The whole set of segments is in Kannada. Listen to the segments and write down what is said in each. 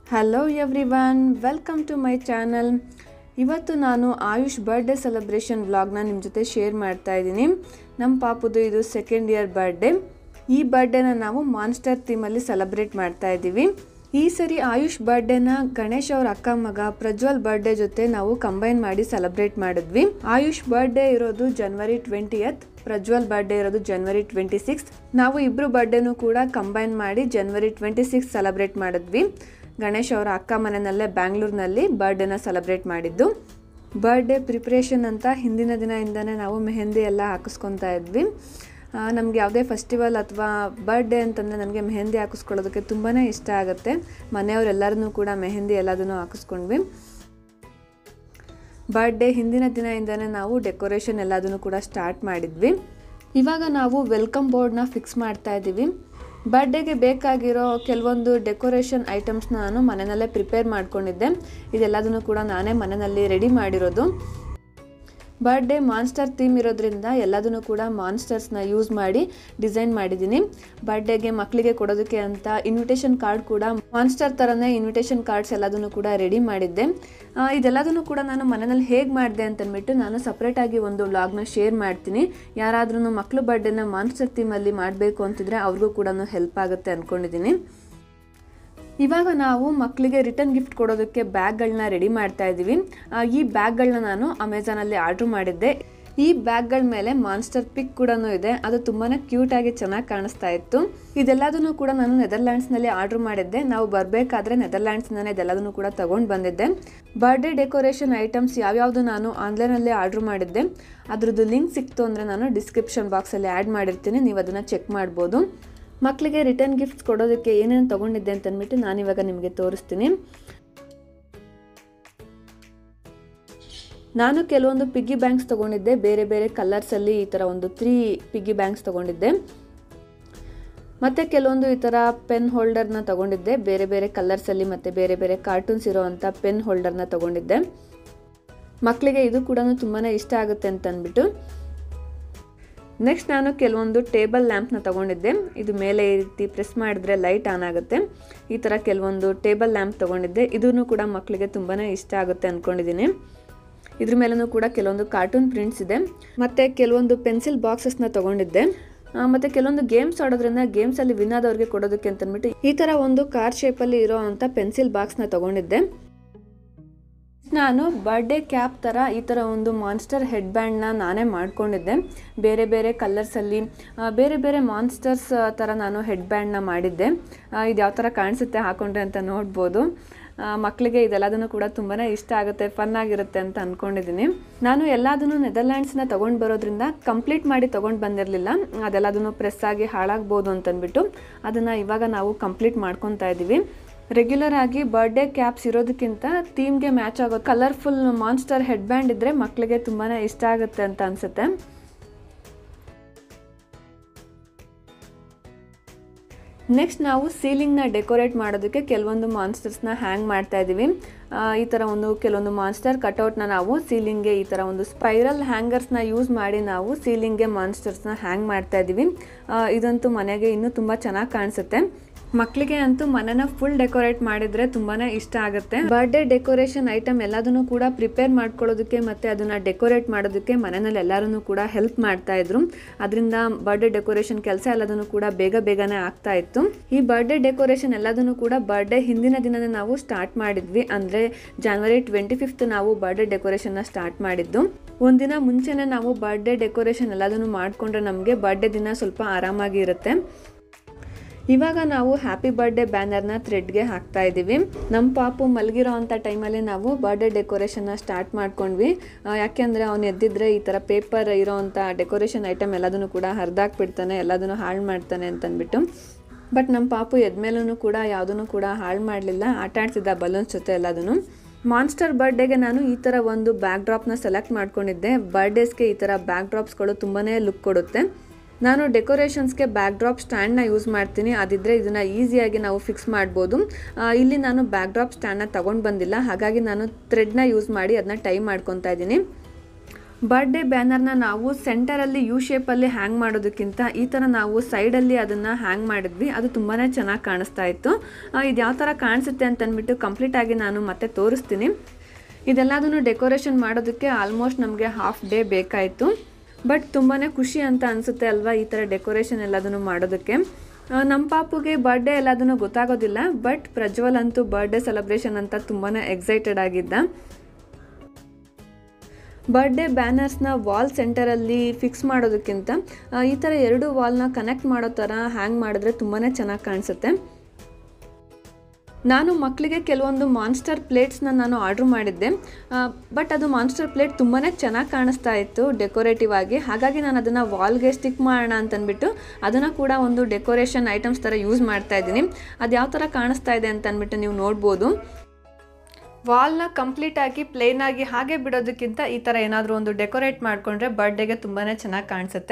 Hello everyone welcome to my channel ಇವತ್ತು ನಾನು ಆಯುಷ್ ಬರ್ಡೇ ಸೆಲೆಬ್ರೇಷನ್ ವ್ಲಾಗ್ನ ನಿಮ್ಮ ಜೊತೆ ಶೇರ್ ಮಾಡ್ತಾ ಇದ್ದೀನಿ ನಮ್ಮ ಪಾಪುದು ಇದು ಸೆಕೆಂಡ್ ಇಯರ್ ಬರ್ಡೇ ಈ ಬರ್ಡೇನ ನಾವು ಮಾನ್ಸ್ಟರ್ ಥೀಮಲ್ಲಿ ಸೆಲೆಬ್ರೇಟ್ ಮಾಡ್ತಾ ಇದ್ದೀವಿ ಈ ಸರಿ ಆಯುಷ್ ಬರ್ಡೇನ ಗಣೇಶ್ ಅವ್ರ ಅಕ್ಕ ಮಗ ಪ್ರಜ್ವಲ್ ಬರ್ಡೇ ಜೊತೆ ನಾವು ಕಂಬೈನ್ ಮಾಡಿ ಸೆಲೆಬ್ರೇಟ್ ಮಾಡಿದ್ವಿ ಆಯುಷ್ ಬರ್ಡೇ ಇರೋದು ಜನವರಿ ಟ್ವೆಂಟಿಯತ್ ಪ್ರಜ್ವಲ್ ಬರ್ಡೇ ಇರೋದು ಜನವರಿ ಟ್ವೆಂಟಿ ಸಿಕ್ಸ್ ನಾವು ಇಬ್ರು ಬರ್ಡೇನೂ ಕೂಡ ಕಂಬೈನ್ ಮಾಡಿ ಜನವರಿ ಟ್ವೆಂಟಿ ಸಿಕ್ಸ್ ಸೆಲೆಬ್ರೇಟ್ ಮಾಡಿದ್ವಿ ಗಣೇಶ್ ಅವರ ಅಕ್ಕ ಮನೆಯಲ್ಲೇ ಬ್ಯಾಂಗ್ಳೂರ್ನಲ್ಲಿ ಬರ್ಡೇನ ಸೆಲೆಬ್ರೇಟ್ ಮಾಡಿದ್ದು ಬರ್ಡೇ ಪ್ರಿಪ್ರೇಷನ್ ಅಂತ ಹಿಂದಿನ ದಿನದಿಂದನೇ ನಾವು ಮೆಹಂದಿ ಎಲ್ಲ ಹಾಕಿಸ್ಕೊತಾ ಇದ್ವಿ ನಮಗೆ ಯಾವುದೇ ಫೆಸ್ಟಿವಲ್ ಅಥವಾ ಬರ್ಡೇ ಅಂತಂದರೆ ನನಗೆ ಮೆಹಂದಿ ಹಾಕಿಸ್ಕೊಳ್ಳೋದಕ್ಕೆ ತುಂಬಾ ಇಷ್ಟ ಆಗುತ್ತೆ ಮನೆಯವರೆಲ್ಲರನ್ನೂ ಕೂಡ ಮೆಹಂದಿ ಎಲ್ಲದನ್ನು ಹಾಕಿಸ್ಕೊಂಡ್ವಿ ಬರ್ಡೇ ಹಿಂದಿನ ದಿನದಿಂದನೇ ನಾವು ಡೆಕೋರೇಷನ್ ಎಲ್ಲದನ್ನು ಕೂಡ ಸ್ಟಾರ್ಟ್ ಮಾಡಿದ್ವಿ ಇವಾಗ ನಾವು ವೆಲ್ಕಮ್ ಬೋರ್ಡ್ನ ಫಿಕ್ಸ್ ಮಾಡ್ತಾ ಇದ್ದೀವಿ ಬರ್ಡೇಗೆ ಬೇಕಾಗಿರೋ ಕೆಲವೊಂದು ಡೆಕೋರೇಷನ್ ಐಟಮ್ಸ್ನ ನಾನು ಮನೆಯಲ್ಲೇ ಪ್ರಿಪೇರ್ ಮಾಡ್ಕೊಂಡಿದ್ದೆ ಇದೆಲ್ಲದನ್ನು ಕೂಡ ನಾನೇ ಮನೆಯಲ್ಲಿ ರೆಡಿ ಮಾಡಿರೋದು ಬರ್ಡೇ ಮಾನ್ಸ್ಟರ್ ಥೀಮ್ ಇರೋದ್ರಿಂದ ಎಲ್ಲದನ್ನು ಕೂಡ ಮಾನ್ಸ್ಟರ್ಸ್ನ ಯೂಸ್ ಮಾಡಿ ಡಿಸೈನ್ ಮಾಡಿದ್ದೀನಿ ಬರ್ಡೇಗೆ ಮಕ್ಕಳಿಗೆ ಕೊಡೋದಕ್ಕೆ ಅಂತ ಇನ್ವಿಟೇಷನ್ ಕಾರ್ಡ್ ಕೂಡ ಮಾನ್ಸ್ಟರ್ ಥರನೇ ಇನ್ವಿಟೇಷನ್ ಕಾರ್ಡ್ಸ್ ಎಲ್ಲದನ್ನು ಕೂಡ ರೆಡಿ ಮಾಡಿದ್ದೆ ಆ, ಇದೆಲ್ಲದನ್ನು ಕೂಡ ನಾನು ಮನೆಯಲ್ಲಿ ಹೇಗೆ ಮಾಡಿದೆ ಅಂತಂದ್ಬಿಟ್ಟು ನಾನು ಸಪ್ರೇಟಾಗಿ ಒಂದು ವ್ಲಾಗ್ನ ಶೇರ್ ಮಾಡ್ತೀನಿ ಯಾರಾದ್ರೂ ಮಕ್ಕಳು ಬರ್ಡೇನ ಮಾನ್ಸ್ಟರ್ ಥೀಮಲ್ಲಿ ಮಾಡಬೇಕು ಅಂತಿದ್ರೆ ಅವ್ರಿಗೂ ಕೂಡ ಹೆಲ್ಪ್ ಆಗುತ್ತೆ ಅಂದ್ಕೊಂಡಿದ್ದೀನಿ ಇವಾಗ ನಾವು ಮಕ್ಕಳಿಗೆ ರಿಟರ್ನ್ ಗಿಫ್ಟ್ ಕೊಡೋದಕ್ಕೆ ಬ್ಯಾಗ್ಗಳನ್ನ ರೆಡಿ ಮಾಡ್ತಾ ಇದ್ದೀವಿ ಆ, ಈ ಬ್ಯಾಗ್ಗಳನ್ನ ನಾನು ಅಮೆಝಾನಲ್ಲಿ ಆರ್ಡ್ರ್ ಮಾಡಿದ್ದೆ ಈ ಬ್ಯಾಗ್ಗಳ ಮೇಲೆ ಮಾನ್ಸ್ಟರ್ ಪಿಕ್ ಕೂಡ ಇದೆ ಅದು ತುಂಬಾ ಕ್ಯೂಟಾಗಿ ಚೆನ್ನಾಗಿ ಕಾಣಿಸ್ತಾ ಇತ್ತು ಇದೆಲ್ಲದನ್ನು ಕೂಡ ನಾನು ನೆದರ್ಲ್ಯಾಂಡ್ಸ್ನಲ್ಲಿ ಆರ್ಡ್ರ್ ಮಾಡಿದ್ದೆ ನಾವು ಬರಬೇಕಾದ್ರೆ ನೆದರ್ಲ್ಯಾಂಡ್ಸ್ನೇ ಇದೆಲ್ಲದನ್ನು ಕೂಡ ತಗೊಂಡು ಬಂದಿದ್ದೆ ಬರ್ಡೇ ಡೆಕೋರೇಷನ್ ಐಟಮ್ಸ್ ಯಾವ್ಯಾವುದು ನಾನು ಆನ್ಲೈನಲ್ಲಿ ಆರ್ಡ್ರ್ ಮಾಡಿದ್ದೆ ಅದ್ರದ್ದು ಲಿಂಕ್ ಸಿಕ್ತು ಅಂದರೆ ನಾನು ಡಿಸ್ಕ್ರಿಪ್ಷನ್ ಬಾಕ್ಸಲ್ಲಿ ಆ್ಯಡ್ ಮಾಡಿರ್ತೀನಿ ನೀವು ಅದನ್ನು ಚೆಕ್ ಮಾಡ್ಬೋದು ಮಕ್ಕಳಿಗೆ ರಿಟರ್ನ್ ಗಿಫ್ಟ್ಸ್ ಕೊಡೋದಕ್ಕೆ ಏನೇನು ತೊಗೊಂಡಿದ್ದೆ ಅಂತ ಅಂದ್ಬಿಟ್ಟು ನಾನಿವಾಗ ನಿಮಗೆ ತೋರಿಸ್ತೀನಿ ನಾನು ಕೆಲವೊಂದು ಪಿಗ್ಗಿ ಬ್ಯಾಂಕ್ಸ್ ತೊಗೊಂಡಿದ್ದೆ ಬೇರೆ ಬೇರೆ ಕಲರ್ಸಲ್ಲಿ ಈ ಥರ ಒಂದು ತ್ರೀ ಪಿಗ್ಗಿ ಬ್ಯಾಂಕ್ಸ್ ತೊಗೊಂಡಿದ್ದೆ ಮತ್ತು ಕೆಲವೊಂದು ಈ ಥರ ಪೆನ್ ಹೋಲ್ಡರ್ನ ತೊಗೊಂಡಿದ್ದೆ ಬೇರೆ ಬೇರೆ ಕಲರ್ಸಲ್ಲಿ ಮತ್ತು ಬೇರೆ ಬೇರೆ ಕಾರ್ಟೂನ್ಸ್ ಇರೋವಂಥ ಪೆನ್ ಹೋಲ್ಡರ್ನ ತೊಗೊಂಡಿದ್ದೆ ಮಕ್ಕಳಿಗೆ ಇದು ಕೂಡ ತುಂಬಾ ಇಷ್ಟ ಆಗುತ್ತೆ ಅಂತ ಅಂದ್ಬಿಟ್ಟು ನೆಕ್ಸ್ಟ್ ನಾನು ಕೆಲವೊಂದು ಟೇಬಲ್ ಲ್ಯಾಂಪ್ನ ತೊಗೊಂಡಿದ್ದೆ ಇದು ಮೇಲೆ ಈ ರೀತಿ ಪ್ರೆಸ್ ಮಾಡಿದ್ರೆ ಲೈಟ್ ಆನ್ ಆಗುತ್ತೆ ಈ ಥರ ಕೆಲವೊಂದು ಟೇಬಲ್ ಲ್ಯಾಂಪ್ ತೊಗೊಂಡಿದ್ದೆ ಇದನ್ನು ಕೂಡ ಮಕ್ಕಳಿಗೆ ತುಂಬಾ ಇಷ್ಟ ಆಗುತ್ತೆ ಅಂದ್ಕೊಂಡಿದ್ದೀನಿ ಇದ್ರ ಮೇಲೂ ಕೂಡ ಕೆಲವೊಂದು ಕಾರ್ಟೂನ್ ಪ್ರಿಂಟ್ಸ್ ಇದೆ ಮತ್ತು ಕೆಲವೊಂದು ಪೆನ್ಸಿಲ್ ಬಾಕ್ಸಸ್ನ ತೊಗೊಂಡಿದ್ದೆ ಆ, ಮತ್ತೆ ಕೆಲವೊಂದು ಗೇಮ್ಸ್ ಆಡೋದ್ರಿಂದ ಗೇಮ್ಸಲ್ಲಿ ವಿನ್ ಆದವ್ರಿಗೆ ಕೊಡೋದಕ್ಕೆ ಅಂತಂದ್ಬಿಟ್ಟು ಈ ಥರ ಒಂದು ಕಾರ್ ಶೇಪಲ್ಲಿ ಇರೋ ಅಂಥ ಪೆನ್ಸಿಲ್ ಬಾಕ್ಸ್ನ ತೊಗೊಂಡಿದ್ದೆ ನಾನು ಬರ್ಡೇ ಕ್ಯಾಪ್ ಥರ ಈ ಥರ ಒಂದು ಮಾನ್ಸ್ಟರ್ ಹೆಡ್ ಬ್ಯಾಂಡ್ನ ನಾನೇ ಮಾಡ್ಕೊಂಡಿದ್ದೆ ಬೇರೆ ಬೇರೆ ಕಲರ್ಸಲ್ಲಿ ಬೇರೆ ಬೇರೆ ಮಾನ್ಸ್ಟರ್ಸ್ ಥರ ನಾನು ಹೆಡ್ ಬ್ಯಾಂಡ್ನ ಮಾಡಿದ್ದೆ ಆ, ಇದು ಯಾವ ಥರ ಕಾಣಿಸುತ್ತೆ ಹಾಕೊಂಡ್ರೆ ಅಂತ ನೋಡ್ಬೋದು ಆ, ಮಕ್ಕಳಿಗೆ ಇದೆಲ್ಲದನ್ನು ಕೂಡ ತುಂಬಾ ಇಷ್ಟ ಆಗುತ್ತೆ ಫನ್ ಆಗಿರುತ್ತೆ ಅಂತ ಅಂದ್ಕೊಂಡಿದ್ದೀನಿ ನಾನು ಎಲ್ಲದನ್ನು ನೆದರ್ಲ್ಯಾಂಡ್ಸ್ನ ತೊಗೊಂಡು ಬರೋದ್ರಿಂದ ಕಂಪ್ಲೀಟ್ ಮಾಡಿ ತೊಗೊಂಡು ಬಂದಿರಲಿಲ್ಲ ಅದೆಲ್ಲದನ್ನು ಪ್ರೆಸ್ ಆಗಿ ಹಾಳಾಗ್ಬೋದು ಅಂತಂದ್ಬಿಟ್ಟು ಅದನ್ನು ಇವಾಗ ನಾವು ಕಂಪ್ಲೀಟ್ ಮಾಡ್ಕೊತಾ ಇದ್ದೀವಿ ರೆಗ್ಯುಲರ್ ಆಗಿ ಬರ್ಡೇ ಕ್ಯಾಪ್ಸ್ ಇರೋದಕ್ಕಿಂತ ಥೀಮ್ಗೆ ಮ್ಯಾಚ್ ಆಗೋ ಕಲರ್ಫುಲ್ ಮಾನ್ಸ್ಟರ್ ಹೆಡ್ ಬ್ಯಾಂಡ್ ಇದ್ದರೆ ಮಕ್ಕಳಿಗೆ ತುಂಬಾ ಇಷ್ಟ ಆಗುತ್ತೆ ಅಂತ ಅನಿಸುತ್ತೆ ನೆಕ್ಸ್ಟ್ ನಾವು ಸೀಲಿಂಗ್ನ ಡೆಕೋರೇಟ್ ಮಾಡೋದಕ್ಕೆ ಕೆಲವೊಂದು ಮಾನ್ಸ್ಟರ್ಸ್ನ ಹ್ಯಾಂಗ್ ಮಾಡ್ತಾ ಇದ್ದೀವಿ ಆ, ಈ ಥರ ಒಂದು ಕೆಲವೊಂದು ಮಾನ್ಸ್ಟರ್ ಕಟೌಟ್ನ ನಾವು ಸೀಲಿಂಗ್ಗೆ ಈ ಥರ ಒಂದು ಸ್ಪೈರಲ್ ಹ್ಯಾಂಗರ್ಸ್ನ ಯೂಸ್ ಮಾಡಿ ನಾವು ಸೀಲಿಂಗ್ಗೆ ಮಾನ್ಸ್ಟರ್ಸ್ನ ಹ್ಯಾಂಗ್ ಮಾಡ್ತಾ ಇದ್ದೀವಿ ಆ, ಇದಂತೂ ಮನೆಗೆ ಇನ್ನೂ ತುಂಬ ಚೆನ್ನಾಗಿ ಕಾಣಿಸುತ್ತೆ ಮಕ್ಕಳಿಗೆ ಅಂತೂ ಮನೆನ ಫುಲ್ ಡೆಕೋರೇಟ್ ಮಾಡಿದ್ರೆ ತುಂಬಾನೇ ಇಷ್ಟ ಆಗುತ್ತೆ ಬರ್ಡೇ ಡೆಕೋರೇಷನ್ ಐಟಮ್ ಎಲ್ಲದನ್ನು ಕೂಡ ಪ್ರಿಪೇರ್ ಮಾಡ್ಕೊಳ್ಳೋದಕ್ಕೆ ಮತ್ತೆ ಅದನ್ನ ಡೆಕೋರೇಟ್ ಮಾಡೋದಕ್ಕೆ ಮನೆಯಲ್ಲಿ ಎಲ್ಲರೂ ಕೂಡ ಹೆಲ್ಪ್ ಮಾಡ್ತಾ ಇದ್ರು ಅದರಿಂದ ಬರ್ಡೇ ಡೆಕೋರೇಷನ್ ಕೆಲಸ ಎಲ್ಲದನ್ನು ಕೂಡ ಬೇಗ ಬೇಗನೆ ಆಗ್ತಾ ಇತ್ತು ಈ ಬರ್ಡೇ ಡೆಕೋರೇಷನ್ ಎಲ್ಲದನ್ನು ಕೂಡ ಬರ್ಡೇ ಹಿಂದಿನ ದಿನನೇ ನಾವು ಸ್ಟಾರ್ಟ್ ಮಾಡಿದ್ವಿ ಅಂದ್ರೆ ಜಾನ್ವರಿ ಟ್ವೆಂಟಿ ಫಿಫ್ತ್ ನಾವು ಬರ್ಡೇ ಡೆಕೋರೇಷನ್ನ ಸ್ಟಾರ್ಟ್ ಮಾಡಿದ್ದು ಒಂದಿನ ಮುಂಚೆನೆ ನಾವು ಬರ್ಡೇ ಡೆಕೋರೇಷನ್ ಎಲ್ಲದನ್ನು ಮಾಡಿಕೊಂಡ್ರೆ ನಮಗೆ ಬರ್ಡೇ ದಿನ ಸ್ವಲ್ಪ ಆರಾಮಾಗಿ ಇರುತ್ತೆ ಇವಾಗ ನಾವು ಹ್ಯಾಪಿ ಬರ್ಡೇ ಬ್ಯಾನರ್ನ ಥ್ರೆಡ್ಗೆ ಹಾಕ್ತಾ ಇದ್ದೀವಿ ನಮ್ಮ ಪಾಪು ಮಲಗಿರೋ ಅಂಥ ಟೈಮಲ್ಲಿ ನಾವು ಬರ್ಡೇ ಡೆಕೋರೇಷನ್ನ ಸ್ಟಾರ್ಟ್ ಮಾಡ್ಕೊಂಡ್ವಿ ಆ, ಯಾಕೆಂದರೆ ಅವನು ಎದ್ದಿದ್ರೆ ಈ ಥರ ಪೇಪರ್ ಇರೋ ಅಂಥ ಡೆಕೋರೇಷನ್ ಐಟಮ್ ಎಲ್ಲದನ್ನು ಕೂಡ ಹರಿದಾಕ್ಬಿಡ್ತಾನೆ ಎಲ್ಲದನ್ನು ಹಾಳು ಮಾಡ್ತಾನೆ ಅಂತಂದ್ಬಿಟ್ಟು ಬಟ್ ನಮ್ಮ ಪಾಪು ಎದ್ಮೇಲೂ ಕೂಡ ಯಾವುದನ್ನು ಕೂಡ ಹಾಳು ಮಾಡಲಿಲ್ಲ ಆಟ ಆಡ್ತಿದ್ದ ಬಲೂನ್ಸ್ ಜೊತೆ ಎಲ್ಲದನ್ನು ಮಾನ್ಸ್ಟರ್ ಬರ್ಡೇಗೆ ನಾನು ಈ ಥರ ಒಂದು ಬ್ಯಾಕ್ ಡ್ರಾಪ್ನ ಸೆಲೆಕ್ಟ್ ಮಾಡ್ಕೊಂಡಿದ್ದೆ ಬರ್ಡೇಸ್ಗೆ ಈ ಥರ ಬ್ಯಾಕ್ ಡ್ರಾಪ್ಸ್ಗಳು ತುಂಬಾ ಲುಕ್ ಕೊಡುತ್ತೆ ನಾನು ಡೆಕೋರೇಷನ್ಸ್ಗೆ ಬ್ಯಾಕ್ ಡ್ರಾಪ್ ಸ್ಟ್ಯಾಂಡ್ನ ಯೂಸ್ ಮಾಡ್ತೀನಿ ಅದಿದ್ರೆ ಇದನ್ನು ಈಸಿಯಾಗಿ ನಾವು ಫಿಕ್ಸ್ ಮಾಡ್ಬೋದು ಆ, ಇಲ್ಲಿ ನಾನು ಬ್ಯಾಕ್ ಡ್ರಾಪ್ ಸ್ಟ್ಯಾಂಡ್ನ ತೊಗೊಂಡು ಬಂದಿಲ್ಲ ಹಾಗಾಗಿ ನಾನು ಥ್ರೆಡ್ನ ಯೂಸ್ ಮಾಡಿ ಅದನ್ನ ಟೈ ಮಾಡ್ಕೊತಾ ಇದ್ದೀನಿ ಬರ್ಡೇ ಬ್ಯಾನರ್ನ ನಾವು ಸೆಂಟರಲ್ಲಿ ಯು ಶೇಪಲ್ಲಿ ಹ್ಯಾಂಗ್ ಮಾಡೋದಕ್ಕಿಂತ ಈ ಥರ ನಾವು ಸೈಡಲ್ಲಿ ಅದನ್ನು ಹ್ಯಾಂಗ್ ಮಾಡಿದ್ವಿ ಅದು ತುಂಬಾ ಚೆನ್ನಾಗಿ ಕಾಣಿಸ್ತಾ ಇತ್ತು ಇದು ಯಾವ ಥರ ಕಾಣಿಸುತ್ತೆ ಅಂತ ಅಂದ್ಬಿಟ್ಟು ಕಂಪ್ಲೀಟಾಗಿ ನಾನು ಮತ್ತೆ ತೋರಿಸ್ತೀನಿ ಇದೆಲ್ಲದನ್ನು ಡೆಕೋರೇಷನ್ ಮಾಡೋದಕ್ಕೆ ಆಲ್ಮೋಸ್ಟ್ ನಮಗೆ ಹಾಫ್ ಡೇ ಬೇಕಾಯಿತು ಬಟ್ ತುಂಬಾ ಖುಷಿ ಅಂತ ಅನಿಸುತ್ತೆ ಅಲ್ವಾ ಈ ಥರ ಡೆಕೋರೇಷನ್ ಎಲ್ಲದನ್ನು ಮಾಡೋದಕ್ಕೆ ಆ, ನಮ್ಮ ಪಾಪುಗೆ ಬರ್ಡೇ ಎಲ್ಲದನ್ನು ಗೊತ್ತಾಗೋದಿಲ್ಲ ಬಟ್ ಪ್ರಜ್ವಲ್ ಅಂತೂ ಬರ್ಡೇ ಸೆಲೆಬ್ರೇಷನ್ ಅಂತ ತುಂಬಾ ಎಕ್ಸೈಟೆಡ್ ಆಗಿದ್ದ ಬರ್ಡೇ ಬ್ಯಾನರ್ಸ್ನ ವಾಲ್ ಸೆಂಟರಲ್ಲಿ ಫಿಕ್ಸ್ ಮಾಡೋದಕ್ಕಿಂತ ಆ, ಈ ಥರ ಎರಡು ವಾಲ್ನ ಕನೆಕ್ಟ್ ಮಾಡೋ ಥರ ಹ್ಯಾಂಗ್ ಮಾಡಿದ್ರೆ ತುಂಬಾ ಚೆನ್ನಾಗಿ ಕಾಣಿಸುತ್ತೆ ನಾನು ಮಕ್ಕಳಿಗೆ ಕೆಲವೊಂದು ಮಾನ್ಸ್ಟರ್ ಪ್ಲೇಟ್ಸ್ನ ನಾನು ಆರ್ಡ್ರ್ ಮಾಡಿದ್ದೆ ಬಟ್ ಅದು ಮಾನ್ಸ್ಟರ್ ಪ್ಲೇಟ್ ತುಂಬಾ ಚೆನ್ನಾಗಿ ಕಾಣಿಸ್ತಾ ಇತ್ತು ಡೆಕೋರೇಟಿವ್ ಆಗಿ ಹಾಗಾಗಿ ನಾನು ಅದನ್ನು ವಾಲ್ಗೆ ಸ್ಟಿಕ್ ಮಾಡೋಣ ಅಂತಂದ್ಬಿಟ್ಟು ಅದನ್ನು ಕೂಡ ಒಂದು ಡೆಕೋರೇಷನ್ ಐಟಮ್ಸ್ ಥರ ಯೂಸ್ ಮಾಡ್ತಾ ಇದ್ದೀನಿ ಅದು ಯಾವ ಥರ ಕಾಣಿಸ್ತಾ ಇದೆ ಅಂತ ಅಂದ್ಬಿಟ್ಟು ನೀವು ನೋಡ್ಬೋದು ವಾಲ್ನ ಕಂಪ್ಲೀಟ್ ಆಗಿ ಪ್ಲೇನ್ ಆಗಿ ಹಾಗೆ ಬಿಡೋದಕ್ಕಿಂತ ಈ ಥರ ಏನಾದರೂ ಒಂದು ಡೆಕೋರೇಟ್ ಮಾಡಿಕೊಂಡ್ರೆ ಬರ್ಡೇಗೆ ತುಂಬಾ ಚೆನ್ನಾಗಿ ಕಾಣಿಸುತ್ತೆ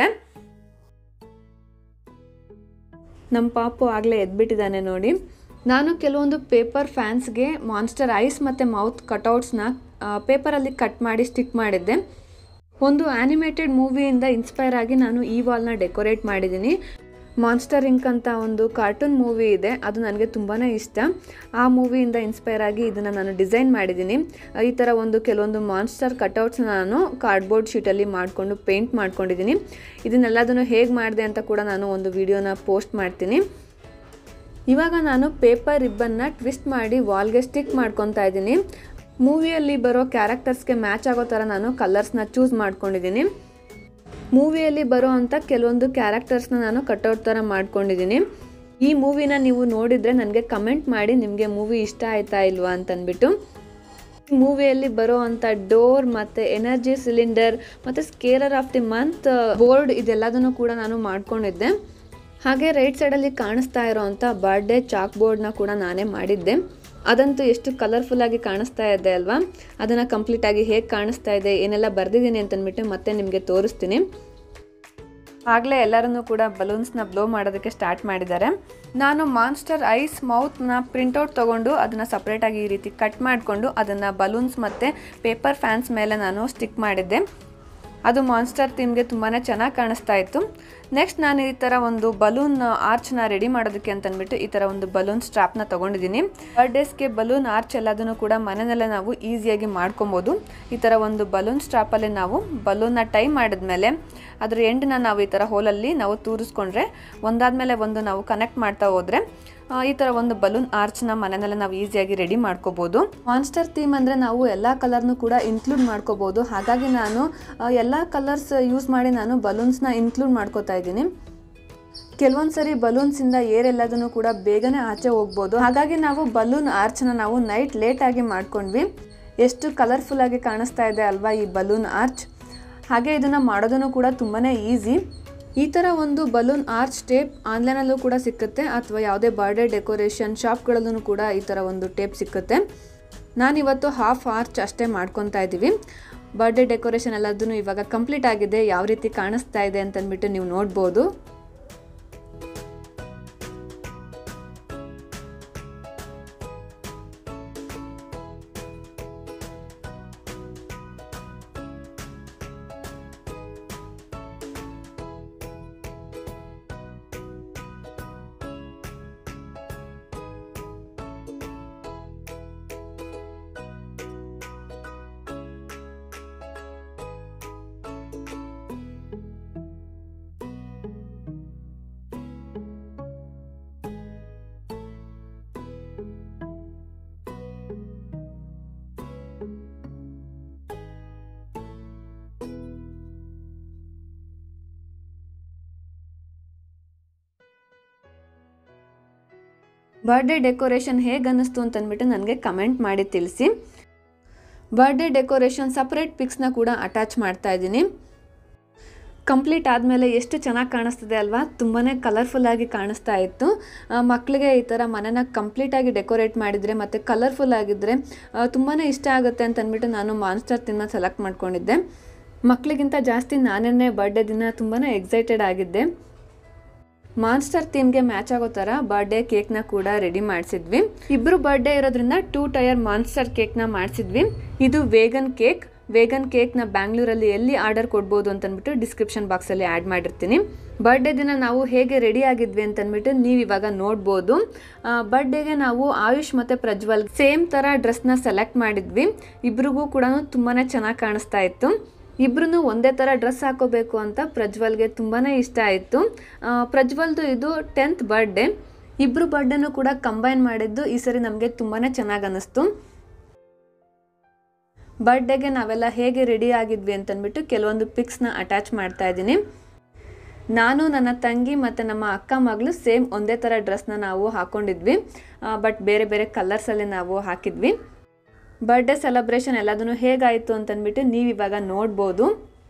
ನಮ್ಮ ಪಾಪು ಆಗಲೇ ಎದ್ಬಿಟ್ಟಿದ್ದಾನೆ ನೋಡಿ ನಾನು ಕೆಲವೊಂದು ಪೇಪರ್ ಫ್ಯಾನ್ಸ್ಗೆ ಮಾನ್ಸ್ಟರ್ ಐಸ್ ಮತ್ತು ಮೌತ್ ಕಟೌಟ್ಸ್ನ ಪೇಪರಲ್ಲಿ ಕಟ್ ಮಾಡಿ ಸ್ಟಿಕ್ ಮಾಡಿದ್ದೆ ಒಂದು ಆ್ಯನಿಮೇಟೆಡ್ ಮೂವಿಯಿಂದ ಇನ್ಸ್ಪೈರ್ ಆಗಿ ನಾನು ಈ ವಾಲ್ನ ಡೆಕೋರೇಟ್ ಮಾಡಿದ್ದೀನಿ ಮಾನ್ಸ್ಟರ್ ಇಂಕ್ ಅಂತ ಒಂದು ಕಾರ್ಟೂನ್ ಮೂವಿ ಇದೆ ಅದು ನನಗೆ ತುಂಬಾ ಇಷ್ಟ ಆ ಮೂವಿಯಿಂದ ಇನ್ಸ್ಪೈರ್ ಆಗಿ ಇದನ್ನು ನಾನು ಡಿಸೈನ್ ಮಾಡಿದ್ದೀನಿ ಈ ಥರ ಒಂದು ಕೆಲವೊಂದು ಮಾನ್ಸ್ಟರ್ ಕಟೌಟ್ಸ್ನ ನಾನು ಕಾರ್ಡ್ಬೋರ್ಡ್ ಶೀಟಲ್ಲಿ ಮಾಡಿಕೊಂಡು ಪೇಂಟ್ ಮಾಡ್ಕೊಂಡಿದ್ದೀನಿ ಇದನ್ನೆಲ್ಲದನ್ನು ಹೇಗೆ ಮಾಡಿದೆ ಅಂತ ಕೂಡ ನಾನು ಒಂದು ವಿಡಿಯೋನ ಪೋಸ್ಟ್ ಮಾಡ್ತೀನಿ ಇವಾಗ ನಾನು ಪೇಪರ್ ರಿಬ್ಬನ್ನ ಟ್ವಿಸ್ಟ್ ಮಾಡಿ ವಾಲ್ಗೆ ಸ್ಟಿಕ್ ಮಾಡ್ಕೊತಾ ಇದ್ದೀನಿ ಮೂವಿಯಲ್ಲಿ ಬರೋ ಕ್ಯಾರೆಕ್ಟರ್ಸ್ಗೆ ಮ್ಯಾಚ್ ಆಗೋ ಥರ ನಾನು ಕಲರ್ಸ್ನ ಚೂಸ್ ಮಾಡ್ಕೊಂಡಿದ್ದೀನಿ ಮೂವಿಯಲ್ಲಿ ಬರೋ ಅಂಥ ಕೆಲವೊಂದು ಕ್ಯಾರೆಕ್ಟರ್ಸ್ನ ನಾನು ಕಟೌಟ್ ಥರ ಮಾಡ್ಕೊಂಡಿದ್ದೀನಿ ಈ ಮೂವಿನ ನೀವು ನೋಡಿದರೆ ನನಗೆ ಕಮೆಂಟ್ ಮಾಡಿ ನಿಮಗೆ ಮೂವಿ ಇಷ್ಟ ಆಯ್ತಾ ಇಲ್ವಾ ಅಂತಂದ್ಬಿಟ್ಟು ಮೂವಿಯಲ್ಲಿ ಬರೋ ಅಂಥ ಡೋರ್ ಮತ್ತು ಎನರ್ಜಿ ಸಿಲಿಂಡರ್ ಮತ್ತು scarer of the month board ಇದೆಲ್ಲದನ್ನು ಕೂಡ ನಾನು ಮಾಡ್ಕೊಂಡಿದ್ದೆ ಹಾಗೆ ರೈಟ್ ಸೈಡಲ್ಲಿ ಕಾಣಿಸ್ತಾ ಇರೋವಂಥ ಬರ್ಡೇ ಚಾಕ್ ಬೋರ್ಡ್ನ ಕೂಡ ನಾನೇ ಮಾಡಿದ್ದೆ ಅದಂತೂ ಎಷ್ಟು ಕಲರ್ಫುಲ್ಲಾಗಿ ಕಾಣಿಸ್ತಾ ಇದೆ ಅಲ್ವಾ ಅದನ್ನು ಕಂಪ್ಲೀಟಾಗಿ ಹೇಗೆ ಕಾಣಿಸ್ತಾ ಇದೆ ಏನೆಲ್ಲ ಬರೆದಿದ್ದೀನಿ ಅಂತಂದ್ಬಿಟ್ಟು ಮತ್ತೆ ನಿಮಗೆ ತೋರಿಸ್ತೀನಿ ಆಗಲೇ ಎಲ್ಲರನ್ನೂ ಕೂಡ ಬಲೂನ್ಸ್ನ ಬ್ಲೋ ಮಾಡೋದಕ್ಕೆ ಸ್ಟಾರ್ಟ್ ಮಾಡಿದ್ದಾರೆ ನಾನು ಮಾನ್ಸ್ಟರ್ ಐಸ್ ಮೌತ್ನ ಪ್ರಿಂಟೌಟ್ ತೊಗೊಂಡು ಅದನ್ನು ಸಪ್ರೇಟಾಗಿ ಈ ರೀತಿ ಕಟ್ ಮಾಡಿಕೊಂಡು ಅದನ್ನು ಬಲೂನ್ಸ್ ಮತ್ತು ಪೇಪರ್ ಫ್ಯಾನ್ಸ್ ಮೇಲೆ ನಾನು ಸ್ಟಿಕ್ ಮಾಡಿದ್ದೆ ಅದು ಮಾನ್ಸ್ಟರ್ ಥೀಮ್ಗೆ ತುಂಬಾ ಚೆನ್ನಾಗಿ ಕಾಣಿಸ್ತಾ ಇತ್ತು ನೆಕ್ಸ್ಟ್ ನಾನು ಈ ಥರ ಒಂದು ಬಲೂನ್ ಆರ್ಚ್ನ ರೆಡಿ ಮಾಡೋದಕ್ಕೆ ಅಂತಂದ್ಬಿಟ್ಟು ಈ ಥರ ಒಂದು ಬಲೂನ್ ಸ್ಟ್ರಾಪ್ನ ತೊಗೊಂಡಿದ್ದೀನಿ ಬರ್ಡೇಸ್ಗೆ ಬಲೂನ್ ಆರ್ಚ್ ಎಲ್ಲದನ್ನು ಕೂಡ ಮನೆಯಲ್ಲೇ ನಾವು ಈಸಿಯಾಗಿ ಮಾಡ್ಕೊಬೋದು ಈ ಥರ ಒಂದು ಬಲೂನ್ ಸ್ಟ್ರಾಪಲ್ಲಿ ನಾವು ಬಲೂನ್ನ ಟೈ ಮಾಡಿದ್ಮೇಲೆ ಅದರ ಎಂಡನ್ನ ನಾವು ಈ ಥರ ಹೋಲಲ್ಲಿ ನಾವು ತೂರಿಸ್ಕೊಂಡ್ರೆ ಒಂದಾದ್ಮೇಲೆ ಒಂದು ನಾವು ಕನೆಕ್ಟ್ ಮಾಡ್ತಾ ಹೋದರೆ ಆ, ಈ ಥರ ಒಂದು ಬಲೂನ್ ಆರ್ಚ್ನ ಮನೆಯಲ್ಲೇ ನಾವು ಈಸಿಯಾಗಿ ರೆಡಿ ಮಾಡ್ಕೋಬೋದು ಮಾನ್ಸ್ಟರ್ ಥೀಮ್ ಅಂದರೆ ನಾವು ಎಲ್ಲ ಕಲರ್ನು ಕೂಡ ಇನ್ಕ್ಲೂಡ್ ಮಾಡ್ಕೋಬೋದು ಹಾಗಾಗಿ ನಾನು ಎಲ್ಲ ಕಲರ್ಸ್ ಯೂಸ್ ಮಾಡಿ ನಾನು ಬಲೂನ್ಸ್ನ ಇನ್ಕ್ಲೂಡ್ ಮಾಡ್ಕೋತಾ ಇದ್ದೀನಿ ಕೆಲವೊಂದು ಸರಿ ಬಲೂನ್ಸಿಂದ ಏರ್ ಎಲ್ಲದನ್ನು ಕೂಡ ಬೇಗನೆ ಆಚೆ ಹೋಗ್ಬೋದು ಹಾಗಾಗಿ ನಾವು ಬಲೂನ್ ಆರ್ಚ್ನ ನಾವು ನೈಟ್ ಲೇಟಾಗಿ ಮಾಡ್ಕೊಂಡ್ವಿ ಎಷ್ಟು ಕಲರ್ಫುಲ್ ಆಗಿ ಕಾಣಿಸ್ತಾ ಇದೆ ಅಲ್ವಾ ಈ ಬಲೂನ್ ಆರ್ಚ್ ಹಾಗೆ ಇದನ್ನು ಮಾಡೋದನ್ನು ಕೂಡ ತುಂಬಾ ಈಸಿ ಈ ಥರ ಒಂದು ಬಲೂನ್ ಆರ್ಚ್ ಟೇಪ್ ಆನ್ಲೈನಲ್ಲೂ ಕೂಡ ಸಿಕ್ಕುತ್ತೆ ಅಥವಾ ಯಾವುದೇ ಬರ್ಡೇ ಡೆಕೋರೇಷನ್ ಶಾಪ್ಗಳಲ್ಲೂ ಕೂಡ ಈ ಥರ ಒಂದು ಟೇಪ್ ಸಿಕ್ಕುತ್ತೆ ನಾನಿವತ್ತು ಹಾಫ್ ಆರ್ಚ್ ಅಷ್ಟೇ ಮಾಡ್ಕೊತಾ ಇದ್ದೀವಿ ಬರ್ಡೇ ಡೆಕೋರೇಷನ್ ಎಲ್ಲದನ್ನು ಇವಾಗ ಕಂಪ್ಲೀಟ್ ಆಗಿದೆ ಯಾವ ರೀತಿ ಕಾಣಿಸ್ತಾ ಇದೆ ಅಂತಂದ್ಬಿಟ್ಟು ನೀವು ನೋಡ್ಬೋದು ಬರ್ಡೇ ಡೆಕೋರೇಷನ್ ಹೇಗೆ ಅನ್ನಿಸ್ತು ಅಂತಂದ್ಬಿಟ್ಟು ನನಗೆ ಕಮೆಂಟ್ ಮಾಡಿ ತಿಳಿಸಿ ಬರ್ಡೇ ಡೆಕೋರೇಷನ್ ಸಪ್ರೇಟ್ ಪಿಕ್ಸ್ನ ಕೂಡ ಅಟ್ಯಾಚ್ ಮಾಡ್ತಾ ಇದ್ದೀನಿ ಕಂಪ್ಲೀಟ್ ಆದಮೇಲೆ ಎಷ್ಟು ಚೆನ್ನಾಗಿ ಕಾಣಿಸ್ತದೆ ಅಲ್ವಾ ತುಂಬಾ ಕಲರ್ಫುಲ್ಲಾಗಿ ಕಾಣಿಸ್ತಾ ಇತ್ತು ಆ, ಮಕ್ಕಳಿಗೆ ಈ ಥರ ಮನೆನ ಕಂಪ್ಲೀಟಾಗಿ ಡೆಕೋರೇಟ್ ಮಾಡಿದರೆ ಮತ್ತು ಕಲರ್ಫುಲ್ ಆಗಿದ್ದರೆ ತುಂಬಾ ಇಷ್ಟ ಆಗುತ್ತೆ ಅಂತ ಅಂದ್ಬಿಟ್ಟು ನಾನು ಮಾನ್ಸ್ಟರ್ ತಿನ್ನ ಸೆಲೆಕ್ಟ್ ಮಾಡ್ಕೊಂಡಿದ್ದೆ ಮಕ್ಕಳಿಗಿಂತ ಜಾಸ್ತಿ ನಾನೇ ಬರ್ಡೇ ದಿನ ತುಂಬಾ ಎಕ್ಸೈಟೆಡ್ ಆಗಿದ್ದೆ ಮಾನ್ಸ್ಟರ್ ಥೀಮ್ಗೆ ಮ್ಯಾಚ್ ಆಗೋ ಥರ ಬರ್ಡೇ ಕೇಕ್ನ ಕೂಡ ರೆಡಿ ಮಾಡಿಸಿದ್ವಿ ಇಬ್ಬರು ಬರ್ಡೇ ಇರೋದ್ರಿಂದ ಟೂ ಟೈರ್ ಮಾನ್ಸ್ಟರ್ ಕೇಕ್ನ ಮಾಡಿಸಿದ್ವಿ ಇದು ವೇಗನ್ ಕೇಕ್ ವೇಗನ್ ಕೇಕ್ನ ಬ್ಯಾಂಗ್ಳೂರಲ್ಲಿ ಎಲ್ಲಿ ಆರ್ಡರ್ ಕೊಡ್ಬೋದು ಅಂತಂದ್ಬಿಟ್ಟು ಡಿಸ್ಕ್ರಿಪ್ಷನ್ ಬಾಕ್ಸಲ್ಲಿ ಆ್ಯಡ್ ಮಾಡಿರ್ತೀನಿ ಬರ್ಡೇ ದಿನ ನಾವು ಹೇಗೆ ರೆಡಿ ಆಗಿದ್ವಿ ಅಂತಂದ್ಬಿಟ್ಟು ನೀವು ಇವಾಗ ನೋಡ್ಬೋದು ಬರ್ಡೇಗೆ ನಾವು ಆಯುಷ್ ಮತ್ತು ಪ್ರಜ್ವಲ್ ಸೇಮ್ ಥರ ಡ್ರೆಸ್ನ ಸೆಲೆಕ್ಟ್ ಮಾಡಿದ್ವಿ ಇಬ್ರಿಗೂ ಕೂಡ ತುಂಬಾ ಚೆನ್ನಾಗಿ ಕಾಣಿಸ್ತಾ ಇತ್ತು ಇಬ್ರು ಒಂದೇ ಥರ ಡ್ರೆಸ್ ಹಾಕೋಬೇಕು ಅಂತ ಪ್ರಜ್ವಲ್ಗೆ ತುಂಬಾ ಇಷ್ಟ ಆಯಿತು ಪ್ರಜ್ವಲ್ದು ಇದು ಟೆಂತ್ ಬರ್ಡೇ ಇಬ್ಬರು ಬರ್ಡೇನೂ ಕೂಡ ಕಂಬೈನ್ ಮಾಡಿದ್ದು ಈ ಸರಿ ನಮಗೆ ತುಂಬಾ ಚೆನ್ನಾಗಿ ಅನ್ನಿಸ್ತು ಬರ್ಡೇಗೆ ನಾವೆಲ್ಲ ಹೇಗೆ ರೆಡಿ ಆಗಿದ್ವಿ ಅಂತಂದ್ಬಿಟ್ಟು ಕೆಲವೊಂದು ಪಿಕ್ಸ್ನ ಅಟ್ಯಾಚ್ ಮಾಡ್ತಾ ಇದ್ದೀನಿ ನಾನು ನನ್ನ ತಂಗಿ ಮತ್ತು ನಮ್ಮ ಅಕ್ಕ ಮಗಳು ಸೇಮ್ ಒಂದೇ ಥರ ಡ್ರೆಸ್ನ ನಾವು ಹಾಕ್ಕೊಂಡಿದ್ವಿ ಬಟ್ ಬೇರೆ ಬೇರೆ ಕಲರ್ಸಲ್ಲಿ ನಾವು ಹಾಕಿದ್ವಿ ಬರ್ಡೇ ಸೆಲೆಬ್ರೇಷನ್ ಎಲ್ಲದನ್ನು ಹೇಗಾಯಿತು ಅಂತಂದ್ಬಿಟ್ಟು ನೀವು ಇವಾಗ ನೋಡ್ಬೋದು